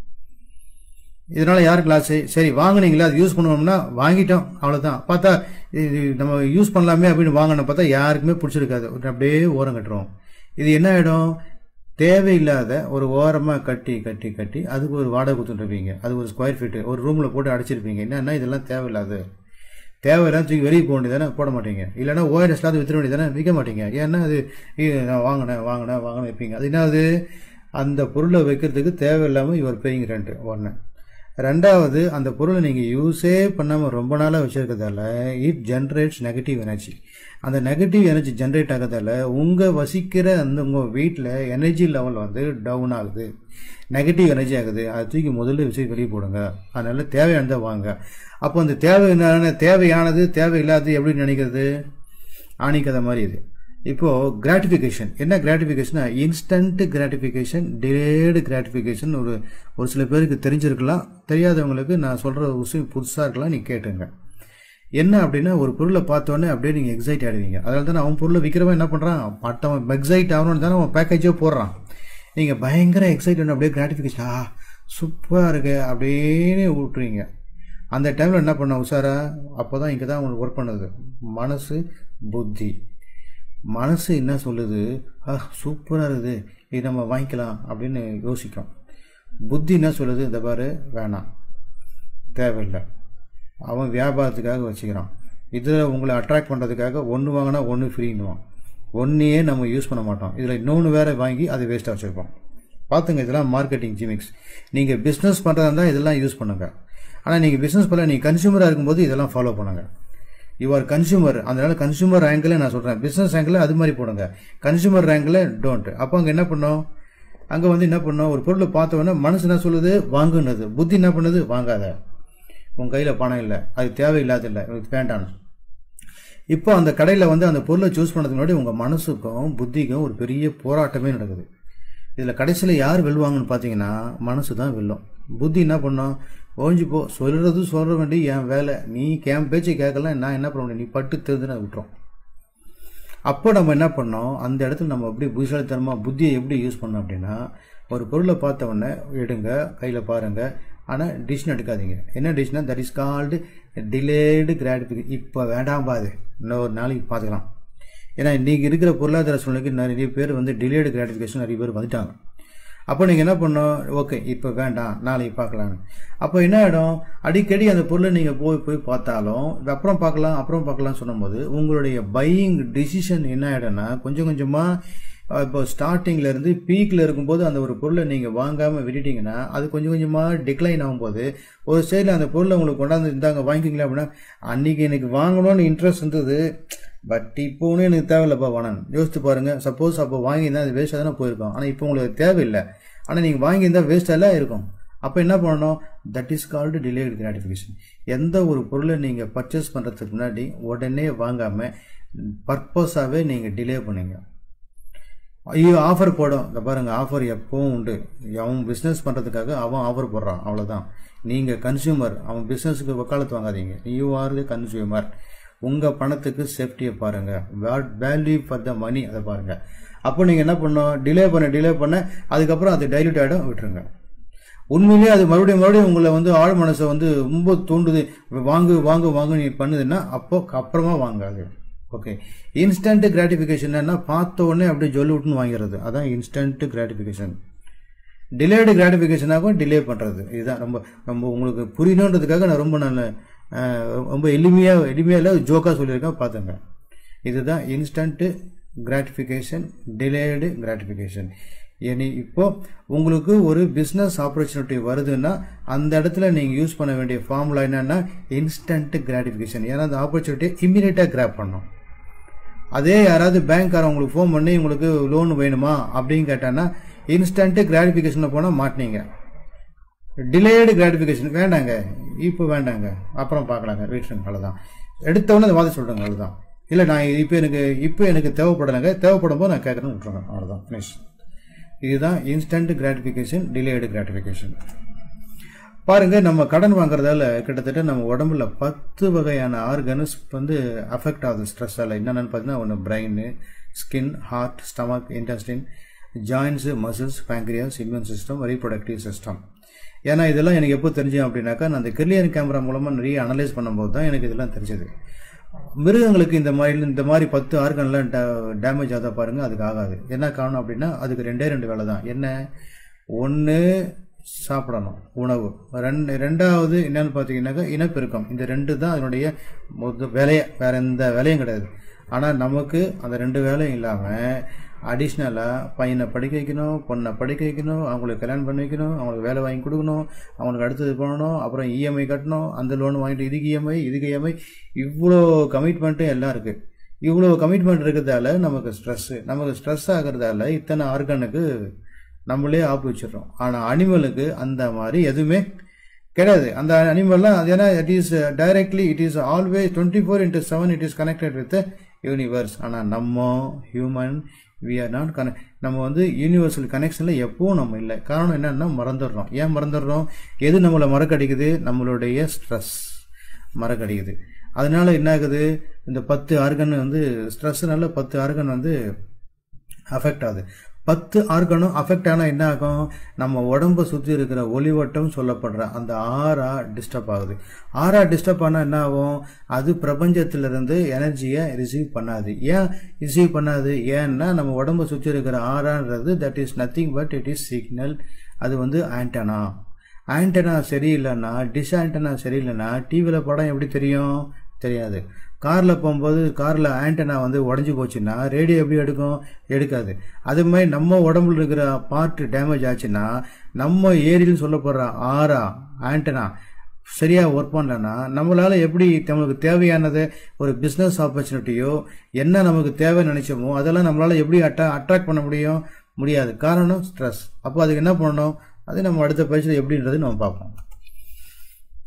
இதனால யாருக்கு லாஸ் சரி வாங்குனீங்களா அது யூஸ் பண்ணுவோம்னா வாங்கிட்டோம் அவ்வளவுதான் பார்த்தா இது நம்ம யூஸ் பண்ணலாமே அப்படின்னு வாங்கின பார்த்தா யாருக்குமே பிடிச்சிருக்காது அப்படியே ஓரம் கட்டுறோம் இது என்ன ஆயிடும் தேவையில்லாத ஒரு ஓரமாக கட்டி கட்டி கட்டி அதுக்கு ஒரு வாடகை கொடுத்துட்டுருப்பீங்க அது ஒரு ஸ்கொயர் ஃபீட்டு ஒரு ரூமில் போட்டு அடைச்சிருப்பீங்க என்னன்னா இதெல்லாம் தேவையில்லாது தேவையில்லாத தூக்கி வெளியே போக வேண்டியதானே போட மாட்டீங்க இல்லைன்னா ஓஆர்எஸ்லாவது வித்துற வேண்டியதானே விற்க மாட்டீங்க ஏன்னா அது "ஏய், நான் வாங்கினேன் வாங்கினேன் வாங்கினேன் வைப்பீங்க அது என்னது அந்த பொருளை வைக்கிறதுக்கு தேவையில்லாமல் இவர் பேயிங் ரெண்ட் ஒன்று ரெண்டாவது அந்த பொருளை நீங்கள் யூஸே பண்ணாமல் ரொம்ப நாளாக வச்சிருக்கிறதால இட் ஜென்ரேட்ஸ் நெகட்டிவ் எனர்ஜி அந்த நெகட்டிவ் எனர்ஜி ஜென்ரேட் ஆகிறதால உங்கள் வசிக்கிற அந்த உங்கள் வீட்டில் எனர்ஜி லெவல் வந்து டவுன் ஆகுது நெகட்டிவ் எனர்ஜி ஆகுது அதை தூக்கி முதல்ல வச்சு வெளியே போடுங்க அதனால தேவையானதை வாங்க அப்போ அந்த தேவையான தேவையானது தேவையில்லாதது எப்படி நினைக்கிறது ஆணிக்கதை மாதிரி இது இப்போ கிராட்டிஃபிகேஷன் என்ன கிராட்டிஃபிகேஷனா இன்ஸ்டன்ட் கிராட்டிஃபிகேஷன் டிலேடு கிராட்டிஃபிகேஷன் ஒரு ஒரு சில பேருக்கு தெரிஞ்சிருக்கலாம் தெரியாதவங்களுக்கு நான் சொல்ற விஷயம் புதுசாக இருக்கலாம் நீ கேட்டுங்க என்ன அப்படின்னா ஒரு பொருளை பார்த்தோன்னே அப்படியே நீங்கள் எக்ஸைட் ஆகிடுவீங்க அதனால தானே அவன் பொருளை விற்கிறவன் என்ன பண்ணுறான் மற்றவன் எக்ஸைட் ஆகணும்னு தானே அவன் பேக்கேஜே போடுறான் நீங்கள் பயங்கர எக்ஸைட் அப்படியே கிராட்டிஃபிகேஷன் ஆ சூப்பராக இருக்கு அப்படின்னு விட்டுறீங்க அந்த டைமில் என்ன பண்ண உஷாரா அப்போ தான் இங்கே தான் உங்களுக்கு ஒர்க் பண்ணுது மனசு புத்தி மனசு என்ன சொல்லுது ஆ சூப்பராக இருக்குது இது நம்ம வாங்கிக்கலாம் அப்படின்னு யோசிக்கும் புத்தி என்ன சொல்லுது இந்த பாரு வேணாம் தேவையில்லை அவன் வியாபாரத்துக்காக வச்சுக்கிறான் இதில் உங்களை அட்ராக்ட் பண்ணுறதுக்காக ஒன்று வாங்கினா ஒன்று ஃப்ரீன்னுவான் ஒன்றையே நம்ம யூஸ் பண்ண மாட்டோம் இதில் இன்னொன்று வேற வாங்கி அதை வேஸ்ட்டாக வச்சுருப்போம் பார்த்துங்க இதெல்லாம் மார்க்கெட்டிங் ஜிமிக்ஸ் நீங்கள் பிஸ்னஸ் பண்ணுறதா இருந்தால் இதெல்லாம் யூஸ் பண்ணுங்கள் ஆனால் நீங்கள் பிஸ்னஸ் பண்ணல நீங்கள் கன்சியூமராக இருக்கும்போது இதெல்லாம் ஃபாலோ பண்ணுங்கள் யூ ஆர் கன்சியூமர் அதனால கன்சியூமர் ரேங்கில் நான் சொல்கிறேன் பிஸ்னஸ் ரேங்கில் அது மாதிரி போடுங்க கன்சியூமர் ரேங்கில் டோன்ட் அப்போ அங்கே என்ன பண்ணோம் அங்கே வந்து என்ன பண்ணோம் ஒரு பொருளை பார்த்த உடனே மனசு என்ன சொல்லுது வாங்குனது புத்தி என்ன பண்ணுது வாங்காத உன் கையில் பணம் இல்லை அது தேவையில்லாத இல்லை உனக்கு வேண்டாம் இப்போ அந்த கடையில் வந்து அந்த பொருளை சூஸ் பண்ணதுக்கு முன்னாடி உங்கள் மனசுக்கும் புத்திக்கும் ஒரு பெரிய போராட்டமே நடக்குது இதில் கடைசியில் யார் வெல்வாங்கன்னு பார்த்தீங்கன்னா மனசு தான் வெல்லும் புத்தி என்ன பண்ணோம் ஓஞ்சி போ சொல்கிறது சொல்ற வேண்டி என் வேலை நீ கேம் பேச்சு கேட்கல நான் என்ன பண்ண முடியும் நீ பட்டு தெரிஞ்சுன்னு விட்டுறோம் அப்போ நம்ம என்ன பண்ணோம் அந்த இடத்துல நம்ம எப்படி புத்திசாலித்தனமாக புத்தியை எப்படி யூஸ் பண்ணோம் அப்படின்னா ஒரு பொருளை பார்த்த உடனே எடுங்க கையில் பாருங்க ஆனால் டிசிஷன் எடுக்காதீங்க என்ன டிசிஷனா that is called delayed gratification இப்போ வேண்டாம் பாது இன்னொரு நாளைக்கு பார்த்துக்கலாம் ஏன்னா இன்றைக்கி இருக்கிற பொருளாதார சூழ்நிலைக்கு நிறைய பேர் வந்து டிலேடு கிராட்டிஃபிகேஷன் நிறைய பேர் வந்துட்டாங்க அப்போ நீங்கள் என்ன பண்ணணும் ஓகே இப்போ வேண்டாம் நாளைக்கு பார்க்கலான்னு அப்போ என்ன ஆகிடும் அடிக்கடி அந்த பொருளை நீங்கள் போய் போய் பார்த்தாலும் இது அப்புறம் பார்க்கலாம் அப்புறம் பார்க்கலாம்னு சொல்லும்போது உங்களுடைய பையிங் டிசிஷன் என்ன ஆகிடும்னா கொஞ்சம் கொஞ்சமாக இப்போ ஸ்டார்டிங்ல இருந்து பீக்ல இருக்கும்போது அந்த ஒரு பொருளை நீங்க வாங்காம விட்டுட்டீங்கன்னா அது கொஞ்சம் கொஞ்சமா டிக்ளைன் ஆகும்போது ஒரு சைடில் அந்த பொருளை உங்களுக்கு கொண்டாந்து இருந்தாங்க வாங்கிக்கிங்களா அப்படின்னா அன்னைக்கு எனக்கு வாங்கணும்னு இன்ட்ரெஸ்ட் இருந்தது பட் இப்போ ஒன்றும் எனக்கு தேவையில்லப்பா வேணாம் யோசித்து பாருங்க சப்போஸ் அப்போ வாங்கியிருந்தா அது வேஸ்ட்டாக தானே போயிருக்கும் ஆனால் இப்போ உங்களுக்கு தேவையில்லை ஆனால் நீங்கள் வாங்கியிருந்தா வேஸ்ட்டாக இருக்கும் அப்போ என்ன பண்ணணும் that is called delayed gratification எந்த ஒரு பொருளை நீங்கள் பர்ச்சேஸ் பண்ணுறதுக்கு முன்னாடி உடனே வாங்காமல் பர்பஸாகவே நீங்கள் டிலே பண்ணுங்க ஐயோ ஆஃபர் போடும் இந்த பாருங்க ஆஃபர் எப்பவும் உண்டு அவன் பிஸ்னஸ் பண்ணுறதுக்காக அவன் ஆஃபர் போடுறான் அவ்வளோதான் நீங்கள் கன்சியூமர் அவன் பிஸ்னஸுக்கு வக்காலத்து வாங்காதீங்க யூ ஆர் தி கன்சியூமர் உங்கள் பணத்துக்கு சேஃப்டியை பாருங்கள் வேல்யூ ஃபார் த மணி அதை பாருங்கள் அப்போ நீங்கள் என்ன பண்ணணும் டிலே பண்ண டிலே பண்ண அதுக்கப்புறம் அது டைல்யூட் ஆகிடும் விட்டுருங்க உண்மையிலேயே அது மறுபடியும் மறுபடியும் உங்களை வந்து ஆழ் மனசை வந்து ரொம்ப தூண்டுது வாங்கு வாங்கு வாங்கு நீ பண்ணுதுன்னா அப்போ அப்புறமா வாங்காது ஓகே இன்ஸ்டன்ட் கிராட்டிஃபிகேஷன் என்ன பார்த்த உடனே அப்படியே ஜொல்லி விட்டுன்னு வாங்கிறது அதான் இன்ஸ்டன்ட் கிராட்டிஃபிகேஷன் டிலேடு கிராட்டிஃபிகேஷனாகவும் டிலே பண்ணுறது இதுதான் ரொம்ப ரொம்ப உங்களுக்கு புரியணுன்றதுக்காக நான் ரொம்ப நல்ல அஹ், ரொம்ப எளிமையாக எளிமையாக ஜோக்காக சொல்லியிருக்கேன் பார்த்துங்க இதுதான் இன்ஸ்டன்ட்டு கிராட்டிஃபிகேஷன் டிலேடு கிராட்டிஃபிகேஷன் இனி இப்போ உங்களுக்கு ஒரு பிஸ்னஸ் ஆப்பர்ச்சுனிட்டி வருதுன்னா அந்த இடத்துல நீங்கள் யூஸ் பண்ண வேண்டிய ஃபார்முலா என்னன்னா இன்ஸ்டன்ட் கிராட்டிஃபிகேஷன் ஏன்னா அந்த ஆப்பர்ச்சுனிட்டியை இம்மீடியட்டாக கிராப் பண்ணும் அதே யாராவது பேங்க்காரன் உங்களுக்கு ஃபோன் பண்ணி உங்களுக்கு லோன் வேணுமா அப்படின்னு கேட்டான்னா இன்ஸ்டன்ட் கிராட்டிஃபிகேஷனில் போனால் மாட்டினீங்க டிலேடு கிராட்டிஃபிகேஷன் வேண்டாங்க இப்போ வேண்டாங்க அப்புறம் பார்க்கலாங்க வீட்டுங்க அவ்வளோதான் எடுத்தவொடனே அந்த வாதி சொல்கிறேங்க அவ்வளோதான் இல்லை நான் இப்போ எனக்கு இப்போ எனக்கு தேவைப்படலைங்க தேவைப்படும் போது நான் கேட்குறேன்னு விட்டுருங்க அவ்வளோதான் ஃபினிஷ் இதுதான் இன்ஸ்டன்ட் கிராட்டிஃபிகேஷன் டிலேடு கிராட்டிஃபிகேஷன் பாருங்க நம்ம கடன் வாங்குறதால கிட்டத்தட்ட நம்ம உடம்புல பத்து வகையான ஆர்கன்ஸ் வந்து அஃபெக்ட் ஆகுது ஸ்ட்ரெஸ்ஸால் என்னென்னு பார்த்தீங்கன்னா ஒன்று brain skin heart stomach intestine joints muscles pancreas immune system reproductive system ஏன்னா இதெல்லாம் எனக்கு எப்போ தெரிஞ்சேன் அப்படின்னாக்கா நான் அந்த கிரிலியன் கேமரா மூலமாக நிறைய அனலைஸ் பண்ணும்போது தான் எனக்கு இதெல்லாம் தெரிஞ்சது மிருகங்களுக்கு இந்த மாதிரி இந்த மாதிரி பத்து ஆர்கன்லாம் டேமேஜ் ஆகுதா பாருங்க அதுக்கு ஆகாது என்ன காரணம் அப்படின்னா அதுக்கு ரெண்டே ரெண்டு வேலை தான் என்ன ஒன்று சாப்பிடணும் உணவு ரெண்டு ரெண்டாவது என்னன்னு பார்த்தீங்கன்னாக்கா இனப்பெருக்கம் இந்த ரெண்டு தான் அதனுடைய மொத்த வேலையே வேற எந்த வேலையும் கிடையாது ஆனால் நமக்கு அந்த ரெண்டு வேலையும் இல்லாமல் அடிஷ்னலாக பையனை படிக்க வைக்கணும் பொண்ணை படிக்க வைக்கணும் அவங்களுக்கு கல்யாணம் பண்ணி வைக்கணும் அவங்களுக்கு வேலை வாங்கி கொடுக்கணும் அவங்களுக்கு அடுத்தது பண்ணணும் அப்புறம் இஎம்ஐ கட்டணும் அந்த லோன் வாங்கிட்டு இதுக்கு இஎம்ஐ இதுக்கு இஎம்ஐ இவ்வளோ கமிட்மெண்ட்டும் எல்லாம் இருக்குது இவ்வளோ கமிட்மெண்ட் இருக்கிறதால நமக்கு ஸ்ட்ரெஸ்ஸு நமக்கு ஸ்ட்ரெஸ் ஆகிறதால இத்தனை ஆர்கனுக்கு நம்மளே ஆப்பு வச்சிடுறோம் ஆனால் அனிமலுக்கு அந்த மாதிரி எதுவுமே கிடையாது அந்த அனிமல்லாம் அது ஏன்னா it is directly it is always twenty four into seven it is connected with universe ஆனால் நம்ம human we are not connect நம்ம வந்து யூனிவர்சல் கனெக்ஷனில் எப்பவும் நம்ம இல்லை காரணம் என்னன்னா மறந்துடுறோம் ஏன் மறந்துடுறோம் எது நம்மளை மறக்கடிக்குது நம்மளுடைய ஸ்ட்ரெஸ் மறக்கடிக்குது அதனால என்ன ஆகுது இந்த பத்து ஆர்கன் வந்து ஸ்ட்ரெஸ்னால பத்து ஆர்கன் வந்து அஃபெக்ட் ஆகுது பத்து ஆர்கனும் அஃபெக்ட் ஆனால் என்ன ஆகும் நம்ம உடம்பை சுற்றி இருக்கிற ஒளிவட்டம் சொல்லப்படுற அந்த ஆறா டிஸ்டர்ப் ஆகுது ஆறா டிஸ்டர்ப் ஆனால் என்ன ஆகும் அது பிரபஞ்சத்திலிருந்து எனர்ஜியை ரிசீவ் பண்ணாது ஏன் ரிசீவ் பண்ணாது ஏன்னா நம்ம உடம்பை சுற்றி இருக்கிற ஆறான்றது that is nothing but it is signal அது வந்து ஆண்டனா ஆண்டனா சரியில்லைன்னா டிஷ் ஆண்டனா சரியில்லைன்னா டிவியில் படம் எப்படி தெரியும் தெரியாது காரில் போகும்போது காரில் ஆண்டனா வந்து உடஞ்சி போச்சுன்னா ரேடியோ எப்படி எடுக்கும் எடுக்காது அது மாதிரி நம்ம உடம்புல இருக்கிற பார்ட் டேமேஜ் ஆச்சுன்னா நம்ம ஏரியில் சொல்லப்படுற ஆரா ஆண்டனா சரியாக ஒர்க் பண்ணலன்னா நம்மளால் எப்படி நம்மளுக்கு தேவையானது ஒரு பிஸ்னஸ் ஆப்பர்ச்சுனிட்டியோ என்ன நமக்கு தேவை நினைச்சோமோ அதெல்லாம் நம்மளால் எப்படி அட்டா அட்ராக்ட் பண்ண முடியும் முடியாது காரணம் ஸ்ட்ரெஸ் அப்போ அதுக்கு என்ன பண்ணணும் அது நம்ம அடுத்த பயிற்சியில் எப்படின்றது நம்ம பார்ப்போம்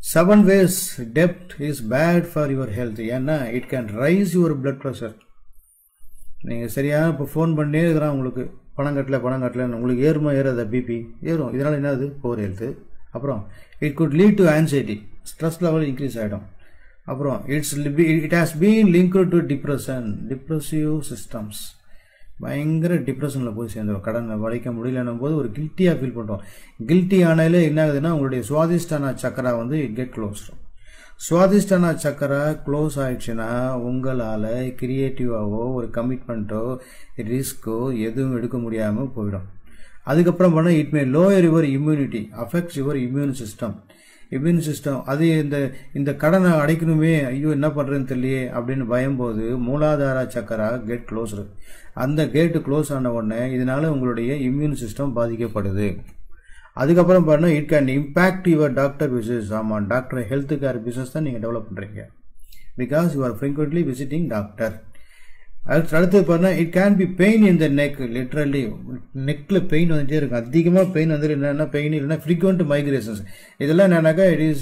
செவன் வேஸ் டெப்ட் is bad for your health ஏன்னா it can raise your blood pressure நீங்கள் சரியாக இப்போ ஃபோன் பண்ணே இருக்கிறான் உங்களுக்கு பணம் கட்டல பணம் கட்டல உங்களுக்கு ஏறுமா ஏறாத பிபி ஏறும் இதனால் என்னது போர் ஹெல்த்து அப்புறம் it could lead to anxiety stress level increase ஆகிடும் அப்புறம் it's it has been link to depression depressive systems பயங்கர டிப்ரெஷனில் போய் சேர்ந்துடும் கடனை வளைக்க முடியலன்னும் போது ஒரு கில்ட்டியாக ஃபீல் பண்ணுறோம் கில்ட்டி ஆனாலே என்ன ஆகுதுன்னா உங்களுடைய சுவாதிஷ்டான சக்கரா வந்து கெட் க்ளோஸ் சுவாதிஷ்டான சக்கரா க்ளோஸ் ஆயிடுச்சுன்னா உங்களால் கிரியேட்டிவாவோ ஒரு கமிட்மெண்ட்டோ ரிஸ்க்கோ எதுவும் எடுக்க முடியாமல் போயிடும் அதுக்கப்புறம் பண்ணால் it may lower your immunity affects your immune system immune system அது இந்த இந்த கடனை அடைக்கணுமே ஐயோ என்ன பண்ணுறதுன்னு தெரியலையே அப்படின்னு பயம்போது மூலாதார சக்கரா கேட் க்ளோஸ்டு அந்த கேட்டு க்ளோஸ் ஆன உடனே இதனால உங்களுடைய இம்யூன் சிஸ்டம் பாதிக்கப்படுது அதுக்கப்புறம் பாருங்க it can impact your doctor business ஆமாம் டாக்டர் ஹெல்த் கேர் பிசினஸ் தான் நீங்கள் டெவலப் பண்ணுறீங்க because you are frequently visiting doctor அடுத்து அடுத்து பாருங்க it can be pain in the neck literally நெக்கில் பெயின் வந்துட்டே இருக்கும் அதிகமாக பெயின் வந்துட்டு என்னென்னா பெயின் இல்லைன்னா ஃப்ரீக்வெண்ட் மைக்ரேஷன்ஸ் இதெல்லாம் என்னன்னாக்கா இட் இஸ்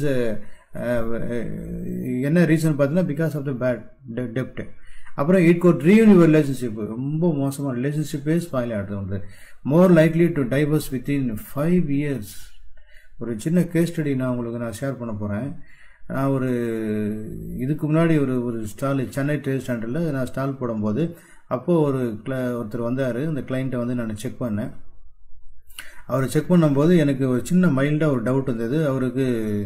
என்ன ரீசன் பார்த்தீங்கன்னா பிகாஸ் ஆஃப் த பேட் டெப்ட் அப்புறம் it could ruin your relationship ரொம்ப மோசமாக ரிலேஷன்ஷிப்பே ஸ்பாயில் ஆகிடுது வந்து more likely to divorce within five years ஒரு சின்ன கேஸ் ஸ்டடி நான் உங்களுக்கு நான் ஷேர் பண்ண போகிறேன் நான் ஒரு இதுக்கு முன்னாடி ஒரு ஒரு ஸ்டால் சென்னை ட்ரேட் ஸ்டாண்டில் நான் ஸ்டால் போடும்போது அப்போது ஒரு கிள ஒருத்தர் வந்தார் அந்த கிளைண்ட்டை வந்து நான் செக் பண்ணேன் அவரை செக் பண்ணும்போது எனக்கு ஒரு சின்ன மைல்டாக ஒரு டவுட் இருந்தது அவருக்கு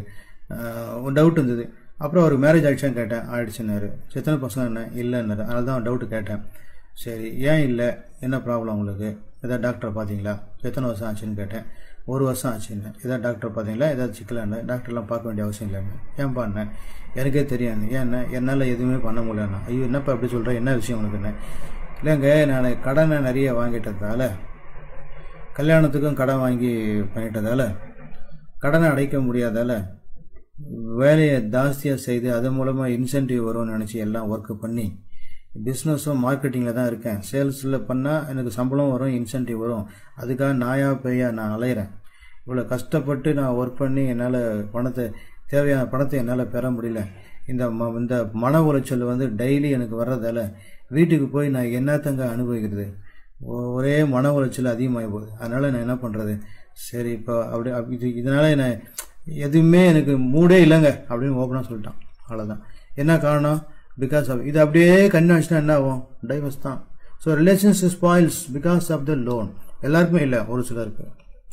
ஒரு டவுட் இருந்தது அப்புறம் அவர் மேரேஜ் ஆகிடுச்சான்னு கேட்டேன் ஆயிடுச்சுன்னாரு எத்தனை பசங்க என்ன இல்லைன்னாரு அதனால தான் டவுட்டு கேட்டேன் சரி ஏன் இல்லை என்ன ப்ராப்ளம் உங்களுக்கு எதாவது டாக்டரை பார்த்தீங்களா எத்தனை வருஷம் ஆச்சுன்னு கேட்டேன் ஒரு வருஷம் ஆச்சுன்னு எதாவது டாக்டர் பார்த்தீங்களா ஏதாவது சிக்கலான்னு டாக்டர்லாம் பார்க்க வேண்டிய அவசியம் இல்லைன்னு ஏன் பண்ணேன் எனக்கே தெரியாது ஏன் என்னால் எதுவுமே பண்ண முடியலண்ணா ஐயோ என்னப்பா அப்படி சொல்கிறேன் என்ன விஷயம் உனக்கு என்ன இல்லைங்க நான் கடனை நிறைய வாங்கிட்டதால கல்யாணத்துக்கும் கடன் வாங்கி பண்ணிட்டதால கடனை அடைக்க முடியாதால வேலையை ஜாஸ்தியாக செய்து அது மூலமாக இன்சென்டிவ் வரும்னு நினச்சி எல்லாம் ஒர்க்கு பண்ணி பிஸ்னஸும் மார்க்கெட்டிங்கில் தான் இருக்கேன் சேல்ஸில் பண்ணால் எனக்கு சம்பளம் வரும் இன்சென்டிவ் வரும் அதுக்காக நாயா பேயா நான் அலையிறேன் இவ்வளோ கஷ்டப்பட்டு நான் ஒர்க் பண்ணி என்னால் பணத்தை தேவையான பணத்தை என்னால் பெற முடியல இந்த ம இந்த மன உளைச்சல் வந்து டெய்லி எனக்கு வர்றதால வீட்டுக்கு போய் நான் என்னத்தங்க அனுபவிக்கிறது ஒரே மன உளைச்சல் அதிகமாகி போகுது அதனால் நான் என்ன பண்ணுறது சரி இப்போ அப்படி இது இதனால் நான் எதுவுமே எனக்கு மூடே இல்லைங்க அப்படின்னு ஓப்பனாக சொல்லிட்டான் அவ்வளோதான் என்ன காரணம் பிகாஸ் ஆஃப் இது அப்படியே கண்ணு வச்சுனா என்ன ஆகும் டைவர்ஸ் தான் so relationship spoils because of the loan எல்லாருக்குமே இல்லை ஒரு சிலருக்கு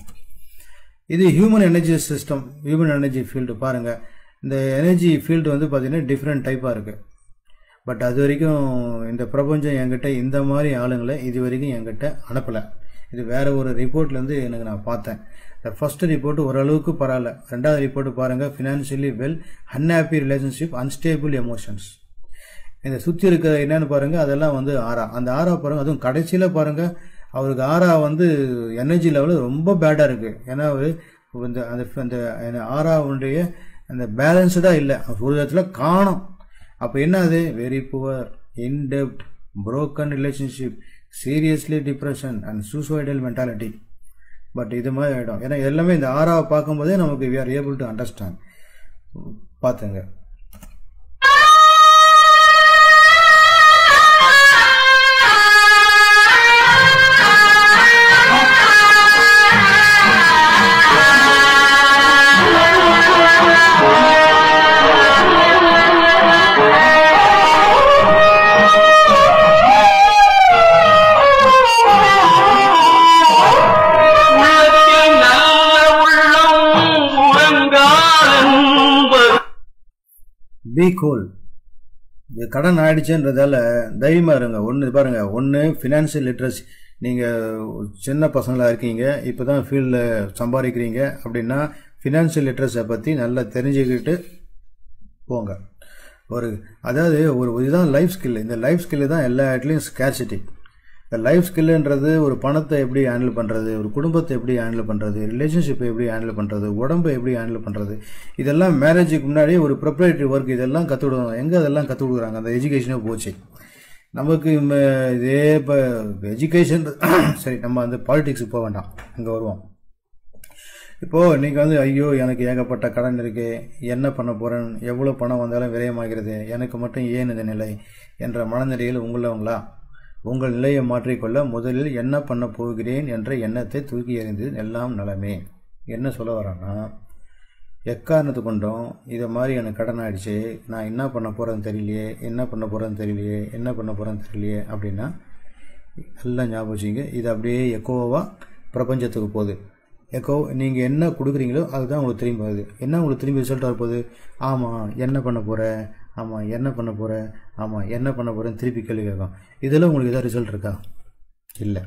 இது human energy system human energy field பாருங்கள் இந்த எனர்ஜி ஃபீல்டு வந்து பார்த்திங்கன்னா டிஃப்ரெண்ட் டைப்பாக இருக்குது பட் அது வரைக்கும் இந்த பிரபஞ்சம் என்கிட்ட இந்த மாதிரி ஆளுங்களை இது வரைக்கும் என்கிட்ட அனுப்பலை இது வேற ஒரு ரிப்போர்ட்லேருந்து எனக்கு நான் பார்த்தேன் இந்த ஃபர்ஸ்ட் ரிப்போர்ட் ஓரளவுக்கு பரவாயில்ல ரெண்டாவது ரிப்போர்ட் பாருங்கள் financially well unhappy relationship unstable emotions இந்த சுற்றி இருக்கிற என்னன்னு பாருங்கள் அதெல்லாம் வந்து ஆறா அந்த ஆறா பாருங்கள் அதுவும் கடைசியில் பாருங்கள் அவருக்கு ஆறா வந்து எனர்ஜி லெவல் ரொம்ப பேடாக இருக்குது ஏன்னா அவர் இந்த அந்த அந்த ஆறாவுடைய அந்த பேலன்ஸ்டாக இல்லை ஒரு இடத்துல காணும் அப்போ என்ன அது very poor in debt broken relationship seriously depression and suicidal mentality but இது மாதிரி ஆகிடும் ஏன்னா எல்லாமே இந்த ஆறாவை பார்க்கும்போதே நமக்கு we are able to understand பார்த்துங்க உள்ளத்தில் நல்ல உள்ளம் உறங்காதென்பது பி கூல் இது கடன் ஆயிடுச்சுன்றதால தைரியமாக இருங்க ஒன்று பாருங்க ஒன்று ஃபினான்ஷியல் லிட்ரஸி நீங்கள் சின்ன பசங்களாக இருக்கீங்க இப்போ தான் ஃபீல்டில் சம்பாதிக்கிறீங்க அப்படின்னா ஃபினான்ஷியல் லிட்ரஸை பற்றி நல்லா தெரிஞ்சுக்கிட்டு போங்க ஒரு அதாவது ஒரு இதுதான் லைஃப் ஸ்கில் இந்த லைஃப் ஸ்கில்லு தான் எல்லா இடத்துலையும் ஸ்கேர்சிட்டி இந்த லைஃப் ஸ்கில்லுன்றது ஒரு பணத்தை எப்படி ஹேண்டில் பண்ணுறது ஒரு குடும்பத்தை எப்படி ஹேண்டில் பண்ணுறது ரிலேஷன்ஷிப்பை எப்படி ஹேண்டில் பண்ணுறது உடம்பை எப்படி ஹேண்டில் பண்ணுறது இதெல்லாம் மேரேஜுக்கு முன்னாடி ஒரு ப்ரிப்பரேட்டரி ஒர்க் இதெல்லாம் கற்றுக் கொடுக்குறாங்க எங்கே அதெல்லாம் கற்றுக் கொடுக்குறாங்க அந்த எஜுகேஷனே போச்சு நமக்கு ம, இதே இப்போ எஜுகேஷன் சரி நம்ம அந்த பாலிடிக்ஸுக்கு போக வேண்டாம் அங்கே வருவோம் இப்போது நீங்கள் வந்து ஐயோ எனக்கு ஏகப்பட்ட கடன் இருக்கு என்ன பண்ண போகிறேன் எவ்வளோ பணம் வந்தாலும் விரயமாகிறது எனக்கு மட்டும் ஏன் இந்த நிலை என்ற மனநிலையில் உங்களவங்களா உங்கள் நிலையை மாற்றிக்கொள்ள முதலில் என்ன பண்ண போகிறேன் என்ற எண்ணத்தை தூக்கி எறிந்து எல்லாம் நலமே என்ன சொல்ல வரேன்னா எக்காரணத்து கொண்டும் இதை மாதிரி எனக்கு கடன் ஆயிடுச்சு நான் என்ன பண்ண போகிறேன்னு தெரியலையே என்ன பண்ண போகிறேன்னு தெரியலையே என்ன பண்ண போகிறேன்னு தெரியலையே அப்படின்னா எல்லாம் ஞாபகம் வச்சுங்க இது அப்படியே எக்கோவாக பிரபஞ்சத்துக்கு போகுது எக்கோ நீங்கள் என்ன கொடுக்குறீங்களோ அதுதான் உங்களுக்கு திரும்பி வருது என்ன உங்களுக்கு திரும்பி ரிசல்ட் வரப்போகுது ஆமாம் என்ன பண்ண போகிற ஆமாம் என்ன பண்ண போகிற ஆமாம் என்ன பண்ண போகிறேன்னு திருப்பி கேள்வி கேட்கும் இதில் உங்களுக்கு எதாவது ரிசல்ட் இருக்கா இல்லை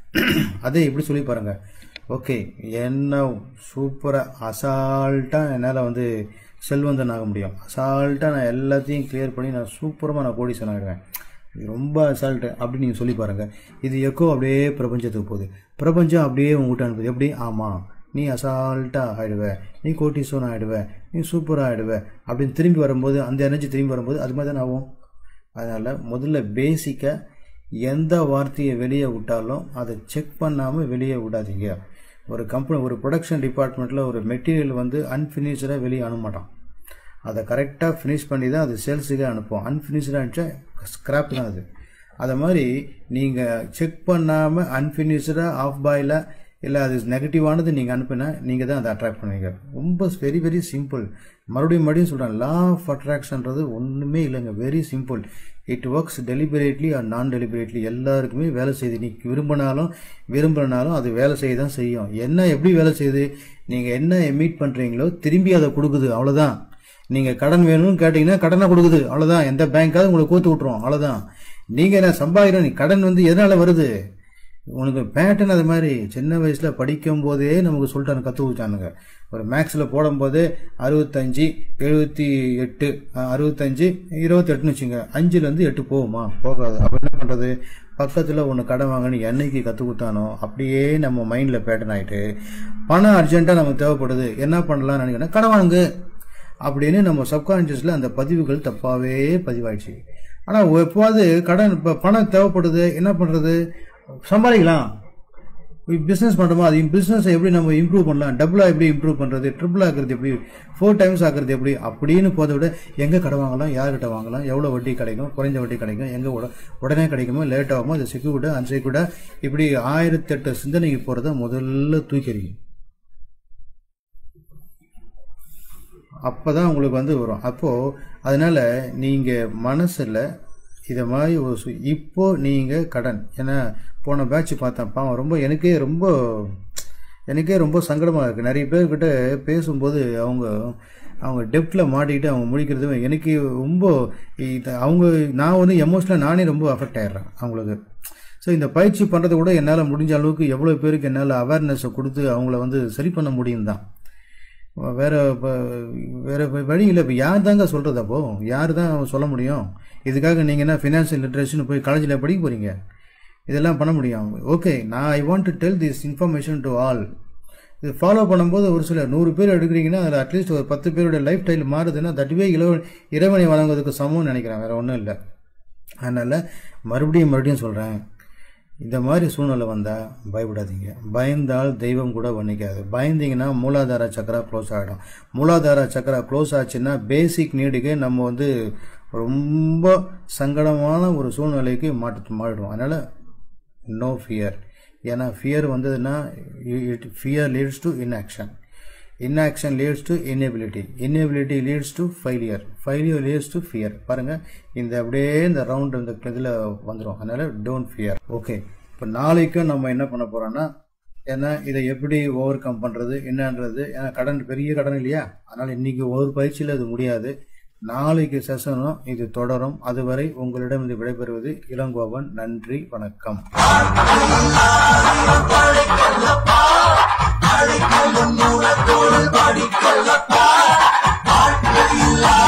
அதே இப்படி சொல்லி பாருங்கள் ஓகே என்ன சூப்பராக அசால்ட்டாக என்னால் வந்து செல்வந்தன் ஆக முடியும் அசால்ட்டாக நான் எல்லாத்தையும் கிளியர் பண்ணி நான் சூப்பரமாக நான் கோடீசன் ஆகிடுவேன் இது ரொம்ப அசால்ட்டு அப்படி நீங்கள் சொல்லி பாருங்கள் இது எக்கோ அப்படியே பிரபஞ்சத்துக்கு போகுது பிரபஞ்சம் அப்படியே உங்கள்கிட்ட அனுப்புது எப்படி ஆமாம் நீ அசால்ட்டாக ஆகிடுவ நீ கோட்டீஸ்வரன் ஆகிடுவ நீ சூப்பராக ஆகிடுவ அப்படின்னு திரும்பி வரும்போது அந்த எனர்ஜி திரும்பி வரும்போது அது மாதிரி தானே ஆகும் அதனால் முதல்ல பேசிக்காக எந்த வார்த்தையை வெளியே விட்டாலும் அதை செக் பண்ணாமல் வெளியே விடாதீங்க ஒரு கம்பெனி ஒரு ப்ரொடக்ஷன் டிபார்ட்மெண்ட்டில் ஒரு மெட்டீரியல் வந்து அன்ஃபினிஷ்டாக வெளியே அனுப்ப மாட்டான் அதை கரெக்டாக ஃபினிஷ் பண்ணி தான் அது சேல்ஸுக்கே அனுப்புவோம் அன்ஃபினிஷ்டாக அனுப்பிச்சா ஸ்க்ராப் தான் அது அதை மாதிரி நீங்கள் செக் பண்ணாமல் அன்ஃபினிஷ்டாக ஆஃப் பாயில் இல்லை அது நெகட்டிவானது நீங்கள் அனுப்புனா நீங்கள் தான் அதை அட்ராக்ட் பண்ணுவீங்க ரொம்ப வெரி வெரி சிம்பிள் மறுபடியும் மறுபடியும் சொல்கிறேன் லா ஆஃப் அட்ராக்ஷன்றது ஒன்றுமே இல்லைங்க very simple it works deliberately or நான் டெலிபரேட்லி எல்லாருக்குமே வேலை செய்யுது நீ விரும்பினாலும் விரும்பினாலும் அது வேலை செய்ய தான் செய்யும் என்ன எப்படி வேலை செய்யுது நீங்கள் என்ன மீட் பண்ணுறீங்களோ திரும்பி அதை கொடுக்குது அவ்வளோதான் நீங்கள் கடன் வேணும்னு கேட்டிங்கன்னா கடனை கொடுக்குது அவ்வளோதான் எந்த பேங்க்காவது உங்களுக்கு கோத்து விட்ருவோம் அவ்வளோதான் நீங்கள் என்ன சம்பாதிக்கிறோம் நீ கடன் வந்து எதனால் வருது உனக்கு பேட்டர்ன் அது மாதிரி சின்ன வயசில் படிக்கும் போதே நமக்கு சொல்லிட்டாங்க கற்று கொடுத்தானுங்க ஒரு மேக்ஸில் போடும்போதே அறுபத்தஞ்சு எழுபத்தி எட்டு அஹ், அறுபத்தஞ்சு இருபத்தெட்டுன்னு வச்சுங்க அஞ்சுலேருந்து எட்டு போகுமா போகாது அப்போ என்ன பண்ணுறது பக்கத்தில் ஒன்று கடன் வாங்கன்னு என்னைக்கு கற்றுக் கொடுத்தானோ அப்படியே நம்ம மைண்டில் பேட்டர்ன் ஆகிட்டு பணம் அர்ஜென்ட்டாக நமக்கு தேவைப்படுது என்ன பண்ணலாம்னு நினைக்கிறேன் கடன் வாங்கு அப்படின்னு நம்ம சப்கான்ஷியஸில் அந்த பதிவுகள் தப்பாகவே பதிவாயிடுச்சு ஆனால் எப்போது கடன் இப்போ பணம் தேவைப்படுது என்ன பண்ணுறது சம்பாதிக்கலாம் பிஸ்னஸ் பண்ணுறோமா அது பிஸ்னஸை எப்படி நம்ம இம்ப்ரூவ் பண்ணலாம் டபுளாக எப்படி இம்ப்ரூவ் பண்ணுறது ட்ரிபிள் ஆக்குறது எப்படி ஃபோர் டைம்ஸ் ஆக்குறது எப்படி அப்படின்னு போதை விட எங்கே கடை வாங்கலாம் யார்கிட்ட வாங்கலாம் எவ்வளோ வட்டி கிடைக்கும் குறைஞ்ச வட்டி கிடைக்கும் எங்கே உட உடனே கிடைக்குமோ லேட் ஆகுமோ அது செக்யூர்டு அன்செக்யூர்டா இப்படி ஆயிரத்தெட்டு சிந்தனைக்கு போகிறத முதல்ல தூக்கிறீங்க அப்போ தான் உங்களுக்கு வந்து வரும் அப்போது அதனால் நீங்கள் மனசில் இதை மாதிரி ஒரு சு- இப்போ நீங்கள் கடன் ஏன்னா போன பேட்ச் பார்த்தேன் பாவம் ரொம்ப எனக்கே ரொம்ப எனக்கே ரொம்ப சங்கடமாக இருக்குது நிறைய பேர்கிட்ட பேசும்போது அவங்க அவங்க டெப்த்தில் மாட்டிக்கிட்டு அவங்க முடிக்கிறது எனக்கு ரொம்ப இது அவங்க நான் வந்து எமோஷனலாக நானே ரொம்ப அஃபெக்ட் ஆயிடுறேன் அவங்களுக்கு ஸோ இந்த பயிற்சி பண்ணுறது கூட என்னால் முடிஞ்ச அளவுக்கு எவ்வளோ பேருக்கு என்னால் அவேர்னஸை கொடுத்து அவங்கள வந்து சரி பண்ண முடியும் தான் வேற இப்ப- வேற வ- வழி இல்லை இப்போ யார் தாங்க சொல்கிறது அப்போ யார் தான் சொல்ல முடியும் இதுக்காக நீங்கள் என்ன ஃபினான்ஷியல் லிட்ரேஷன் போய் காலேஜில் படிக்க போகிறீங்க இதெல்லாம் பண்ண முடியும் ஓகே நான் I want to tell this information to all இது ஃபாலோ பண்ணும்போது ஒரு சில நூறு பேர் எடுக்கிறீங்கன்னா அதில் அட்லீஸ்ட் ஒரு பத்து பேருடைய லைஃப் ஸ்டைல் மாறுதுன்னா தட்டுவே இளவ இறைவனை வழங்குவதற்கு சமம்னு நினைக்கிறேன் வேற ஒன்றும் இல்லை அதனால் மறுபடியும் மறுபடியும் சொல்கிறேன் இந்த மாதிரி சூழ்நிலை வந்தால் பயப்படாதீங்க பயந்தால் தெய்வம் கூட வர்ணிக்காது பயந்தீங்கன்னா மூலாதார சக்கரா க்ளோஸ் ஆகிடும் மூலாதார சக்கரா க்ளோஸ் ஆச்சுன்னா பேசிக் நீடுக்கே நம்ம வந்து ரொம்ப சங்கடமான ஒரு சூழ்நிலைக்கு மாட்டு மாறிடுவோம் அதனால் நோ ஃபியர் ஏன்னா ஃபியர் வந்ததுன்னா fear leads to inaction inaction leads to inability inability leads to failure failure leads to fear பாருங்க இந்த அப்படியே இந்த ரவுண்ட் இந்த இதில் வந்துடும் அதனால டோன்ட் ஃபியர் ஓகே இப்போ நாளைக்கும் நம்ம என்ன பண்ண போறோம்னா ஏன்னா இதை எப்படி ஓவர் கம் பண்ணுறது என்னன்றது ஏன்னா கடன் பெரிய கடன் இல்லையா அதனால் இன்னைக்கு ஒரு பயிற்சியில் இது முடியாது நாளைக்கு செஷனும் இது தொடரும் அதுவரை உங்களிடம் இது விடைபெறுவது இளங்கோவன் நன்றி வணக்கம் அடிக்கல்லும் மூலத்தோடு அடிக்கல்லப்பா